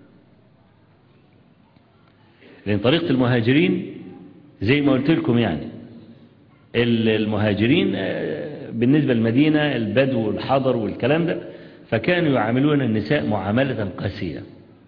لأن طريقة المهاجرين زي ما قلت لكم يعني المهاجرين بالنسبة للمدينة البدو والحضر والكلام ده فكانوا يعاملون النساء معاملة قاسية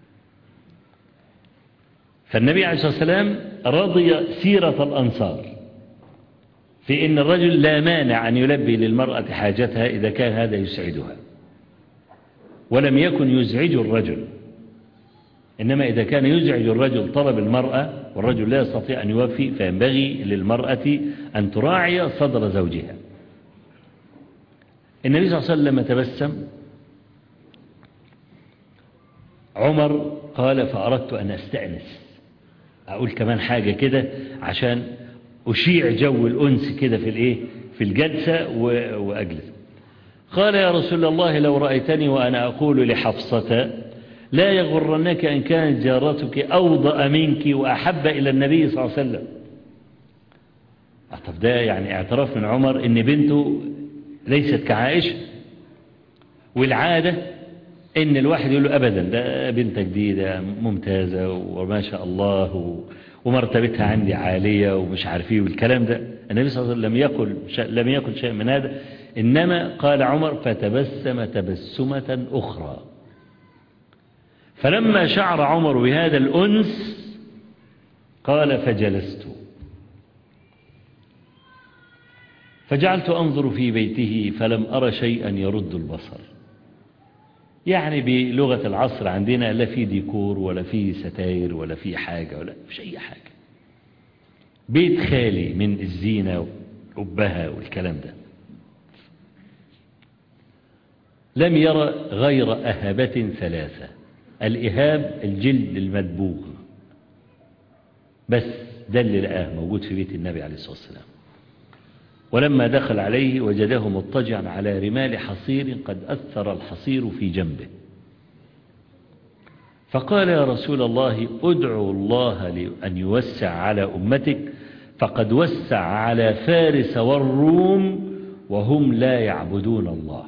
فالنبي عليه الصلاة والسلام رضي سيرة الأنصار في أن الرجل لا مانع أن يلبي للمرأة حاجتها إذا كان هذا يسعدها ولم يكن يزعج الرجل إنما إذا كان يزعج الرجل طلب المرأة والرجل لا يستطيع أن يوفي فينبغي للمرأة أن تراعي صدر زوجها النبي صلى الله عليه وسلم تبسم عمر قال فأردت أن أستأنس أقول كمان حاجة كده عشان أشيع جو الأنس كده في الإيه في الجلسة وأجلس قال يا رسول الله لو رأيتني وأنا أقول لحفصة لا يغرنك أن كانت جارتك أوضأ منك وأحب إلى النبي صلى الله عليه وسلم طب ده يعني اعتراف من عمر ان بنته ليست كعائشة والعادة ان الواحد يقول له ابدا ده بنتك دي ده ممتازة وما شاء الله و- ومرتبتها عندي عالية ومش عارف ايه والكلام ده النبي صلى الله عليه وسلم لم يقل شيء- لم يقل شيء من هذا انما قال عمر فتبسم تبسمة اخرى فلما شعر عمر بهذا الانس قال فجلست فجعلت أنظر في بيته فلم أرى شيئا يرد البصر يعني بلغة العصر عندنا لا في ديكور ولا في ستاير ولا في حاجة ولا مش أي حاجة بيت خالي من الزينة وحبها والكلام ده لم يرى غير أهبة ثلاثة الإهاب الجلد المدبوغ بس ده اللي لقاه موجود في بيت النبي عليه الصلاة والسلام ولما دخل عليه وجده مضطجعا على رمال حصير قد أثر الحصير في جنبه فقال يا رسول الله ادعو الله أن يوسع على أمتك فقد وسع على فارس والروم وهم لا يعبدون الله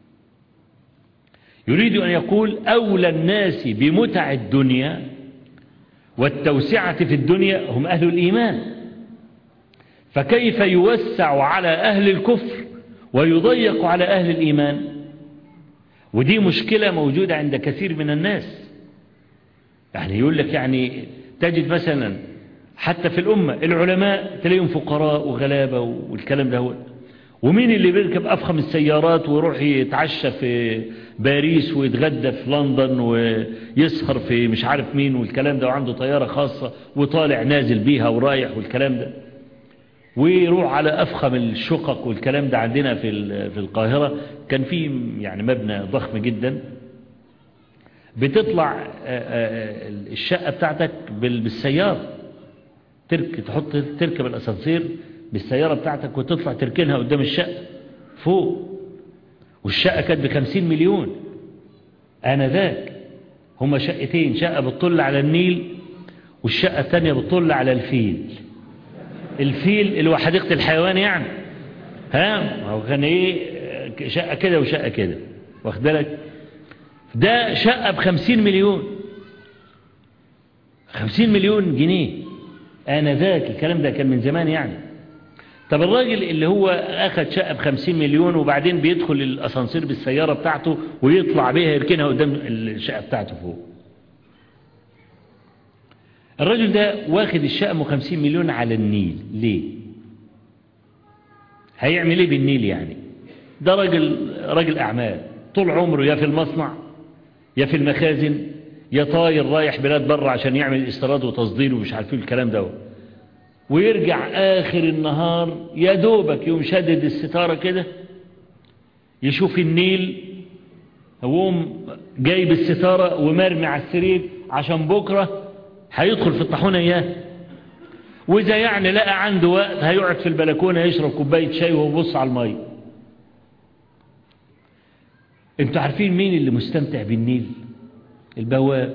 يريد أن يقول أولى الناس بمتع الدنيا والتوسعة في الدنيا هم أهل الإيمان فكيف يوسع على أهل الكفر ويضيق على أهل الإيمان ودي مشكلة موجودة عند كثير من الناس يعني يقول لك يعني تجد مثلا حتى في الأمة العلماء تلاقيهم فقراء وغلابة والكلام ده هو ومين اللي بيركب أفخم السيارات ويروح يتعشى في باريس ويتغدى في لندن ويسهر في مش عارف مين والكلام ده وعنده طيارة خاصة وطالع نازل بيها ورايح والكلام ده ويروح على أفخم الشقق والكلام ده عندنا في في القاهرة كان في يعني مبنى ضخم جدا بتطلع الشقة بتاعتك بالسيارة ترك تحط تركب الأسانسير بالسيارة بتاعتك وتطلع تركنها قدام الشقة فوق والشقة كانت بخمسين مليون أنا ذاك هما شقتين شقة بتطل على النيل والشقة الثانية بتطل على الفيل الفيل اللي هو حديقة الحيوان يعني ها هو كان ايه شقة كده وشقة كده واخد بالك ده شقة بخمسين مليون خمسين مليون جنيه أنا ذاك الكلام ده كان من زمان يعني طب الراجل اللي هو أخد شقة بخمسين مليون وبعدين بيدخل الأسانسير بالسيارة بتاعته ويطلع بيها يركنها قدام الشقة بتاعته فوق الراجل ده واخد الشقة ب 50 مليون على النيل ليه هيعمل ايه بالنيل يعني ده راجل راجل اعمال طول عمره يا في المصنع يا في المخازن يا طاير رايح بلاد بره عشان يعمل استيراد وتصدير ومش عارفين الكلام ده ويرجع اخر النهار يا دوبك يوم شدد الستاره كده يشوف النيل هوم جايب الستاره ومرمي على السرير عشان بكره هيدخل في الطاحونه اياه واذا يعني لقى عنده وقت هيقعد في البلكونه يشرب كوبايه شاي ويبص على الميه انتوا عارفين مين اللي مستمتع بالنيل البواب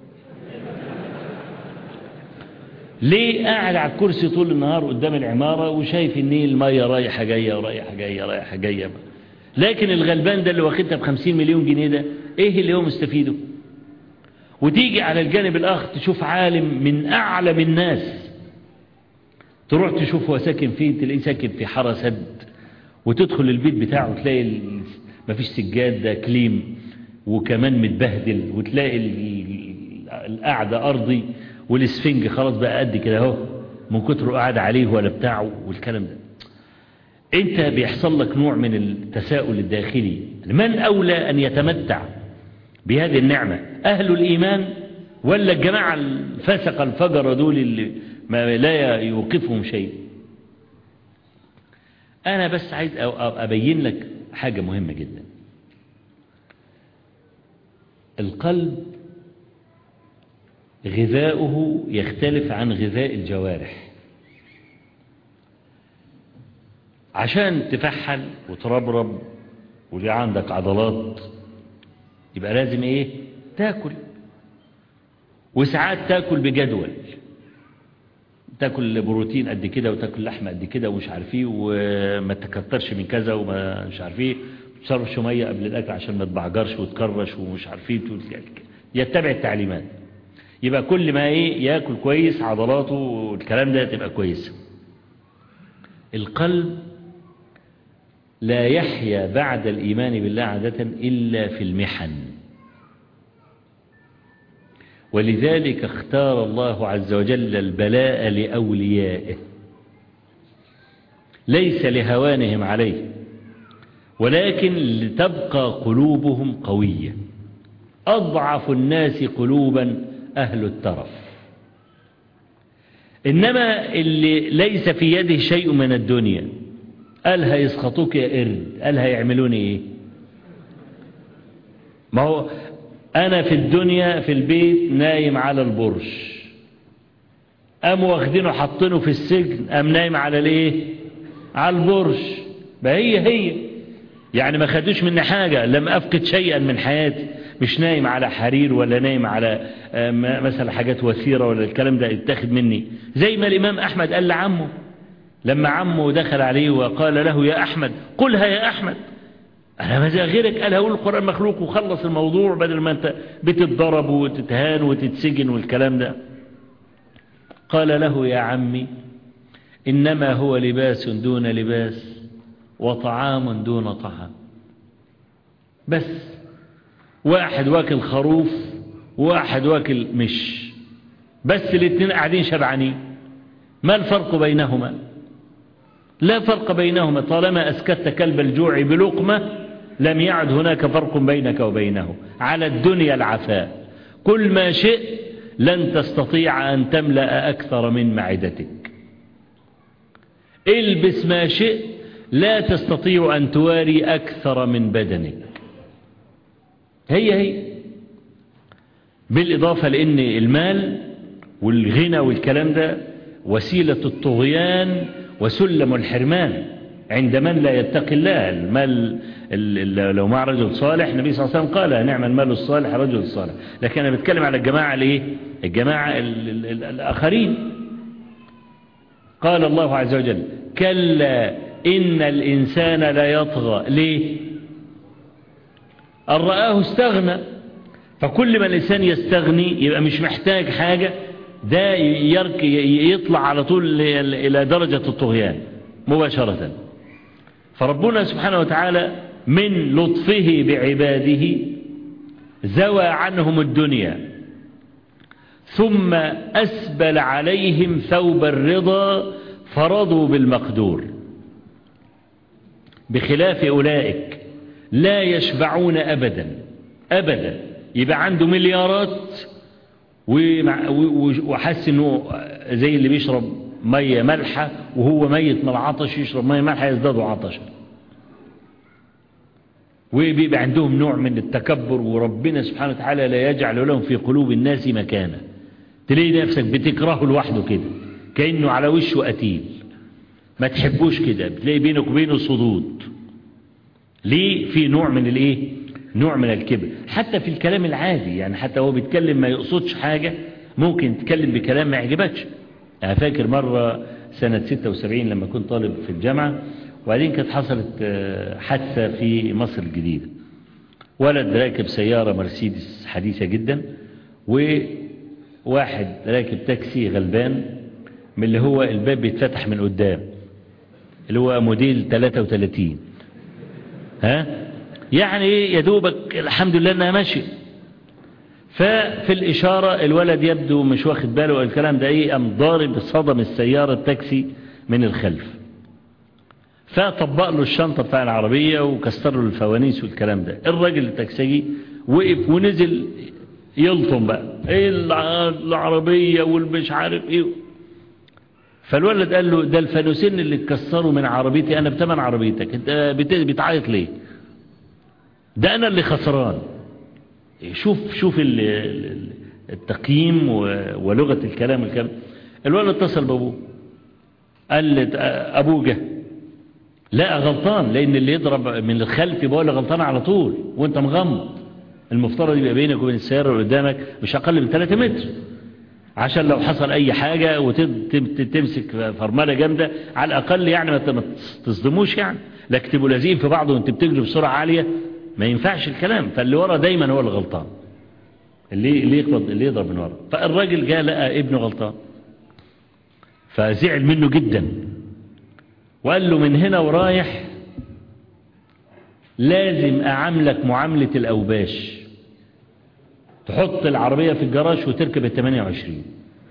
ليه قاعد على الكرسي طول النهار قدام العمارة وشايف النيل المية رايحة جاية ورايحة جاية رايحة جاية لكن الغلبان ده اللي واخدها بخمسين مليون جنيه ده ايه اللي هو مستفيده وتيجي على الجانب الآخر تشوف عالم من أعلم الناس تروح تشوف هو ساكن فين تلاقيه ساكن في حارة سد وتدخل البيت بتاعه تلاقي مفيش سجاد ده كليم وكمان متبهدل وتلاقي القعدة أرضي والاسفنج خلاص بقى قد كده اهو من كتره قاعد عليه ولا بتاعه والكلام ده انت بيحصل لك نوع من التساؤل الداخلي من أولى أن يتمتع بهذه النعمة أهل الإيمان ولا الجماعة الفاسق الفجر دول اللي ما لا يوقفهم شيء أنا بس عايز أبين لك حاجة مهمة جدا القلب غذاؤه يختلف عن غذاء الجوارح عشان تفحل وتربرب وليه عندك عضلات يبقى لازم ايه تاكل وساعات تاكل بجدول تاكل بروتين قد كده وتاكل لحمه قد كده ومش عارف ايه وما تكترش من كذا وما مش عارف ايه تشربش ميه قبل الاكل عشان ما تبعجرش وتكرش ومش عارف ايه يتبع التعليمات يبقى كل ما ايه ياكل كويس عضلاته والكلام ده تبقى كويسه القلب لا يحيا بعد الإيمان بالله عادة إلا في المحن ولذلك اختار الله عز وجل البلاء لأوليائه ليس لهوانهم عليه ولكن لتبقى قلوبهم قوية أضعف الناس قلوبا أهل الترف إنما اللي ليس في يده شيء من الدنيا قال هيسخطوك يا قرد قال هيعملوني ايه ما هو انا في الدنيا في البيت نايم على البرش قام واخدينه حاطينه في السجن قام نايم على الايه على البرش ما هي هي يعني ما خدوش مني حاجة لم أفقد شيئا من حياتي مش نايم على حرير ولا نايم على مثلا حاجات وثيرة ولا الكلام ده يتاخد مني زي ما الإمام أحمد قال لعمه لما عمه دخل عليه وقال له يا أحمد قلها يا أحمد أنا ماذا غيرك قال هقول القرآن مخلوق وخلص الموضوع بدل ما أنت بتتضرب وتتهان وتتسجن والكلام ده قال له يا عمي إنما هو لباس دون لباس وطعام دون طعام بس واحد واكل خروف واحد واكل مش بس الاثنين قاعدين شبعانين ما الفرق بينهما لا فرق بينهما طالما أسكت كلب الجوع بلقمة لم يعد هناك فرق بينك وبينه على الدنيا العفاء كل ما شئت لن تستطيع أن تملأ أكثر من معدتك البس ما شئت لا تستطيع أن تواري أكثر من بدنك هي هي بالإضافة لأن المال والغنى والكلام ده وسيلة الطغيان وسلم الحرمان عند من لا يتقي الله المال لو مع رجل صالح النبي صلى الله عليه وسلم قال نعم المال الصالح رجل الصالح لكن أنا بتكلم على الجماعة الايه الجماعة ال ال ال الآخرين قال الله عز وجل كلا إن الإنسان لا يطغى ليه أن رآه استغنى فكل ما الإنسان يستغني يبقى مش محتاج حاجة ده يرك يطلع على طول إلى درجة الطغيان مباشرة فربنا سبحانه وتعالى من لطفه بعباده زوى عنهم الدنيا ثم أسبل عليهم ثوب الرضا فرضوا بالمقدور بخلاف أولئك لا يشبعون أبدا أبدا يبقى عنده مليارات وحس انه زي اللي بيشرب مية ملحة وهو ميت من العطش يشرب مية ملحة يزداد عطشا وبيبقى عندهم نوع من التكبر وربنا سبحانه وتعالى لا يجعل لهم في قلوب الناس مكانا تلاقي نفسك بتكرهه لوحده كده كأنه على وشه قتيل ما تحبوش كده بتلاقي بينك وبينه صدود ليه في نوع من الايه نوع من الكبر حتى في الكلام العادي يعني حتى هو بيتكلم ما يقصدش حاجة ممكن يتكلم بكلام ما يعجبكش أنا فاكر مرة سنة 76 لما كنت طالب في الجامعة وبعدين كانت حصلت حادثة في مصر الجديدة ولد راكب سيارة مرسيدس حديثة جدا وواحد راكب تاكسي غلبان من اللي هو الباب بيتفتح من قدام اللي هو موديل 33 ها يعني ايه يا دوبك الحمد لله انها ماشيه ففي الإشارة الولد يبدو مش واخد باله الكلام ده ايه قام ضارب صدم السيارة التاكسي من الخلف فطبق له الشنطة بتاع العربية وكسر له الفوانيس والكلام ده الراجل التاكسي وقف ونزل يلطم بقى ايه العربية والمش عارف ايه فالولد قال له ده الفانوسين اللي اتكسروا من عربيتي انا بتمن عربيتك انت بتعيط ليه ده انا اللي خسران شوف شوف التقييم ولغة الكلام الكلام الولد اتصل بابوه قال لي ابوه جه لا غلطان لان اللي يضرب من الخلف يبقى هو اللي غلطان على طول وانت مغمض المفترض يبقى بينك وبين السيارة اللي قدامك مش اقل من 3 متر عشان لو حصل اي حاجة وتمسك فرملة جامدة على الاقل يعني ما تصدموش يعني لكن تبقوا لازقين في بعض وانت بتجري بسرعة عالية ما ينفعش الكلام فاللي ورا دايما هو الغلطان اللي اللي يقبض اللي يضرب من ورا فالراجل جاء لقى ابنه غلطان فزعل منه جدا وقال له من هنا ورايح لازم أعاملك معاملة الأوباش تحط العربية في الجراج وتركب ال 28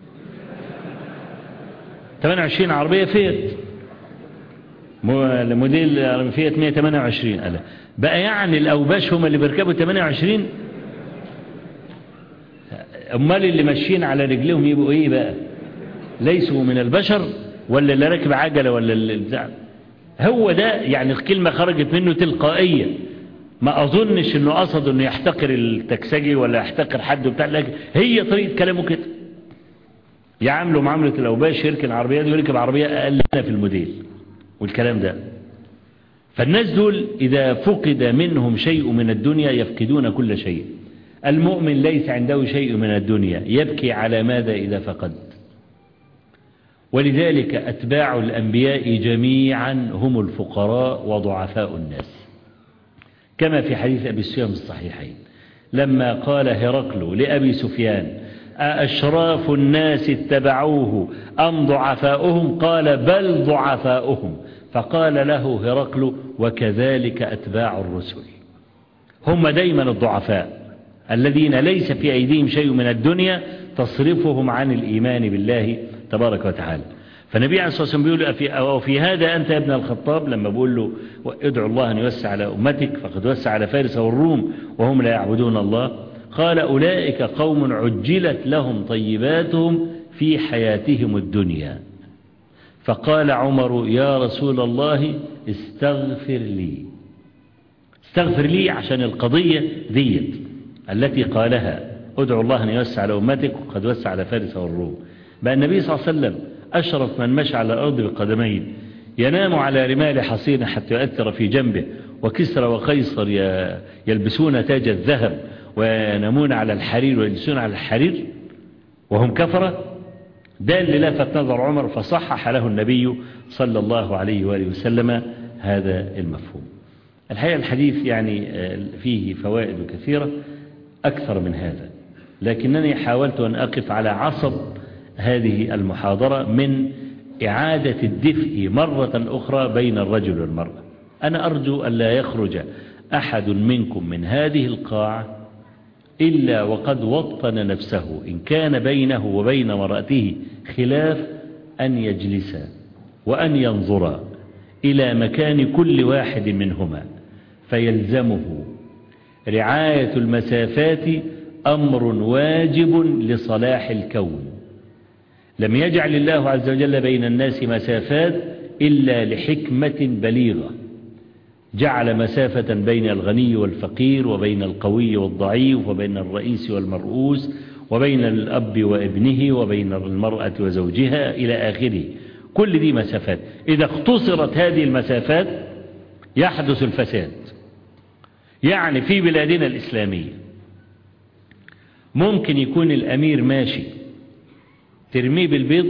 28 عربية فيت موديل فيت 128 قال بقى يعني الأوباش هم اللي بيركبوا 28 أمال اللي ماشيين على رجلهم يبقوا إيه بقى ليسوا من البشر ولا اللي راكب عجلة ولا اللي بتاع هو ده يعني الكلمة خرجت منه تلقائية ما أظنش أنه قصد أنه يحتقر التكسجي ولا يحتقر حد وبتاع لكن هي طريقة كلامه كده يعاملوا معاملة الأوباش يركن عربية دي ويركب عربية أقل في الموديل والكلام ده فالناس دول إذا فقد منهم شيء من الدنيا يفقدون كل شيء المؤمن ليس عنده شيء من الدنيا يبكي على ماذا إذا فقد ولذلك أتباع الأنبياء جميعا هم الفقراء وضعفاء الناس كما في حديث أبي السيام الصحيحين لما قال هرقل لأبي سفيان أأشراف الناس اتبعوه أم ضعفاؤهم قال بل ضعفاؤهم فقال له هرقل وكذلك أتباع الرسل هم دايما الضعفاء الذين ليس في أيديهم شيء من الدنيا تصرفهم عن الإيمان بالله تبارك وتعالى فالنبي عليه الصلاة والسلام بيقول في, أو في هذا أنت يا ابن الخطاب لما بقول له ادعو الله أن يوسع على أمتك فقد وسع على فارس والروم وهم لا يعبدون الله قال أولئك قوم عجلت لهم طيباتهم في حياتهم الدنيا فقال عمر يا رسول الله استغفر لي استغفر لي عشان القضية ديت التي قالها ادعو الله أن يوسع على أمتك وقد وسع على فارس والروم بقى النبي صلى الله عليه وسلم أشرف من مشى على الأرض بقدمين ينام على رمال حصين حتى يؤثر في جنبه وكسرى وقيصر يلبسون تاج الذهب وينامون على الحرير ويجلسون على الحرير وهم كفرة ده اللي لفت نظر عمر فصحح له النبي صلى الله عليه وآله وسلم هذا المفهوم الحقيقة الحديث يعني فيه فوائد كثيرة أكثر من هذا لكنني حاولت أن أقف على عصب هذه المحاضرة من إعادة الدفء مرة أخرى بين الرجل والمرأة أنا أرجو أن لا يخرج أحد منكم من هذه القاعة إلا وقد وطن نفسه إن كان بينه وبين مرأته خلاف أن يجلس وأن ينظر إلى مكان كل واحد منهما فيلزمه رعاية المسافات أمر واجب لصلاح الكون لم يجعل الله عز وجل بين الناس مسافات إلا لحكمة بليغة جعل مسافة بين الغني والفقير وبين القوي والضعيف وبين الرئيس والمرؤوس وبين الأب وابنه وبين المرأة وزوجها إلى آخره كل دي مسافات إذا اختصرت هذه المسافات يحدث الفساد يعني في بلادنا الإسلامية ممكن يكون الأمير ماشي ترميه بالبيض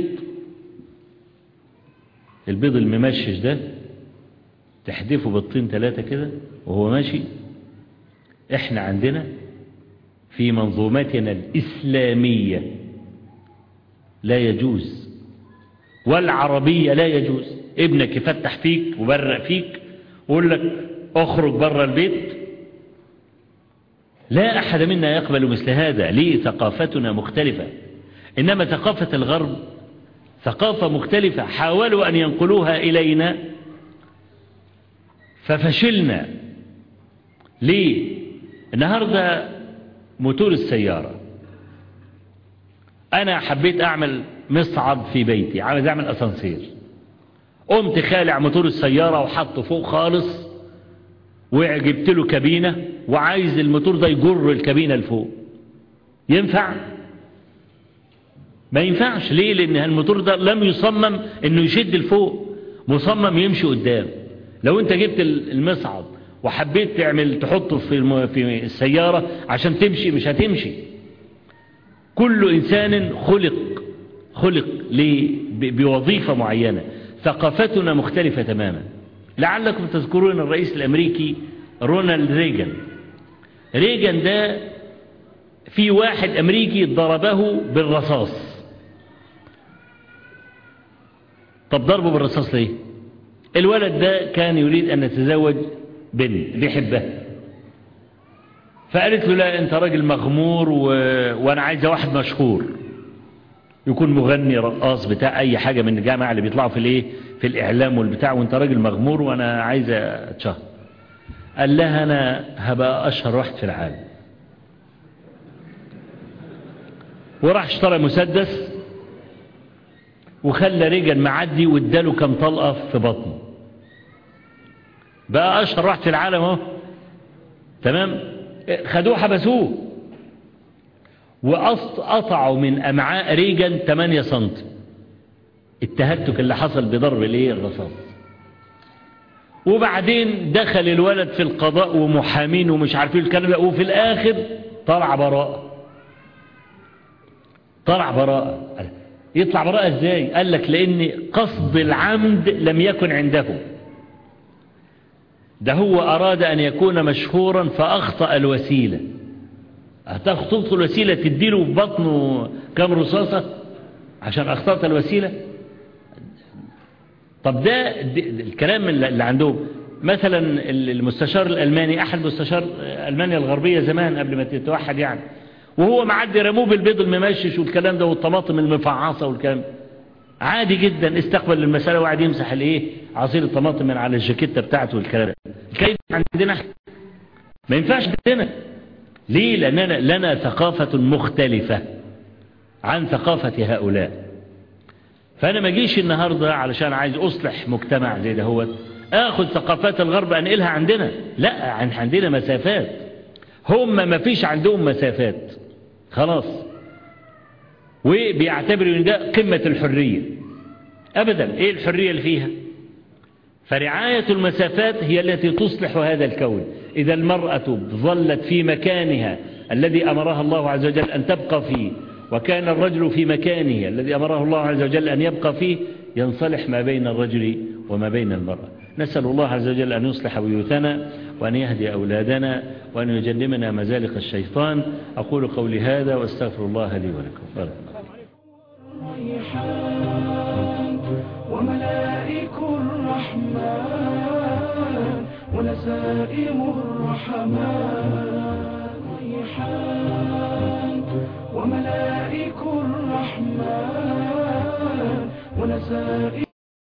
البيض الممشش ده تحدفه بالطين ثلاثة كده وهو ماشي احنا عندنا في منظومتنا الإسلامية لا يجوز والعربية لا يجوز ابنك يفتح فيك وبرق فيك ويقول لك اخرج بره البيت لا أحد منا يقبل مثل هذا ليه ثقافتنا مختلفة إنما ثقافة الغرب ثقافة مختلفة حاولوا أن ينقلوها إلينا ففشلنا ليه النهاردة موتور السيارة أنا حبيت أعمل مصعد في بيتي عاوز أعمل أسانسير قمت خالع موتور السيارة وحطه فوق خالص وجبت له كابينة وعايز الموتور ده يجر الكابينة لفوق ينفع ما ينفعش ليه لأن الموتور ده لم يصمم انه يشد لفوق مصمم يمشي قدام لو انت جبت المصعد وحبيت تعمل تحطه في الم- في السيارة عشان تمشي مش هتمشي كل إنسان خلق خلق ليه؟ ب- بوظيفة معينة ثقافتنا مختلفة تماما لعلكم تذكرون الرئيس الأمريكي رونالد ريغان ريغان ده في واحد أمريكي ضربه بالرصاص طب ضربه بالرصاص ليه الولد ده كان يريد أن يتزوج بنت بيحبها فقالت له لا انت راجل مغمور و... وانا عايزه واحد مشهور يكون مغني رقاص بتاع اي حاجه من الجامعه اللي بيطلعوا في الايه في الاعلام والبتاع وانت راجل مغمور وانا عايزه اتشهر قال لها انا هبقى اشهر واحد في العالم وراح اشترى مسدس وخلى ريجن معدي واداله كام طلقه في بطنه بقى اشهر واحد في العالم اهو تمام خدوه حبسوه وقطعوا من امعاء ريجن 8 سم التهتك اللي حصل بضرب الايه الرصاص وبعدين دخل الولد في القضاء ومحامين ومش عارفين الكلام ده وفي الاخر طلع براءه طلع براءه يطلع براءه ازاي قال لك لان قصد العمد لم يكن عنده ده هو أراد أن يكون مشهورا فأخطأ الوسيلة هتخطط الوسيلة تديله في بطنه كم رصاصة عشان أخطأت الوسيلة طب ده, ده الكلام اللي عندهم مثلا المستشار الألماني أحد مستشار ألمانيا الغربية زمان قبل ما تتوحد يعني وهو معدي رموه بالبيض الممشش والكلام ده والطماطم المفعصة والكلام عادي جدا استقبل المسألة وقعد يمسح الايه عصير الطماطم من على الجاكيتة بتاعته والكلام ده الكيد عندنا احنا ما ينفعش عندنا ليه لأننا لنا ثقافة مختلفة عن ثقافة هؤلاء فأنا ما جيش النهاردة علشان عايز أصلح مجتمع زي ده هو آخذ ثقافات الغرب أنقلها عندنا لا عندنا مسافات هم ما فيش عندهم مسافات خلاص وبيعتبروا ان ده قمة الحرية أبدا إيه الحرية اللي فيها فرعاية المسافات هي التي تصلح هذا الكون إذا المرأة ظلت في مكانها الذي أمرها الله عز وجل أن تبقى فيه وكان الرجل في مكانه الذي أمره الله عز وجل أن يبقى فيه ينصلح ما بين الرجل وما بين المرأة نسأل الله عز وجل أن يصلح بيوتنا وأن يهدي أولادنا وأن يجنبنا مزالق الشيطان أقول قولي هذا واستغفر الله لي ولكم بارك الله الريحان وملائك الرحمن ونسائم الرحمن ريحان وملائك الرحمن ونسائم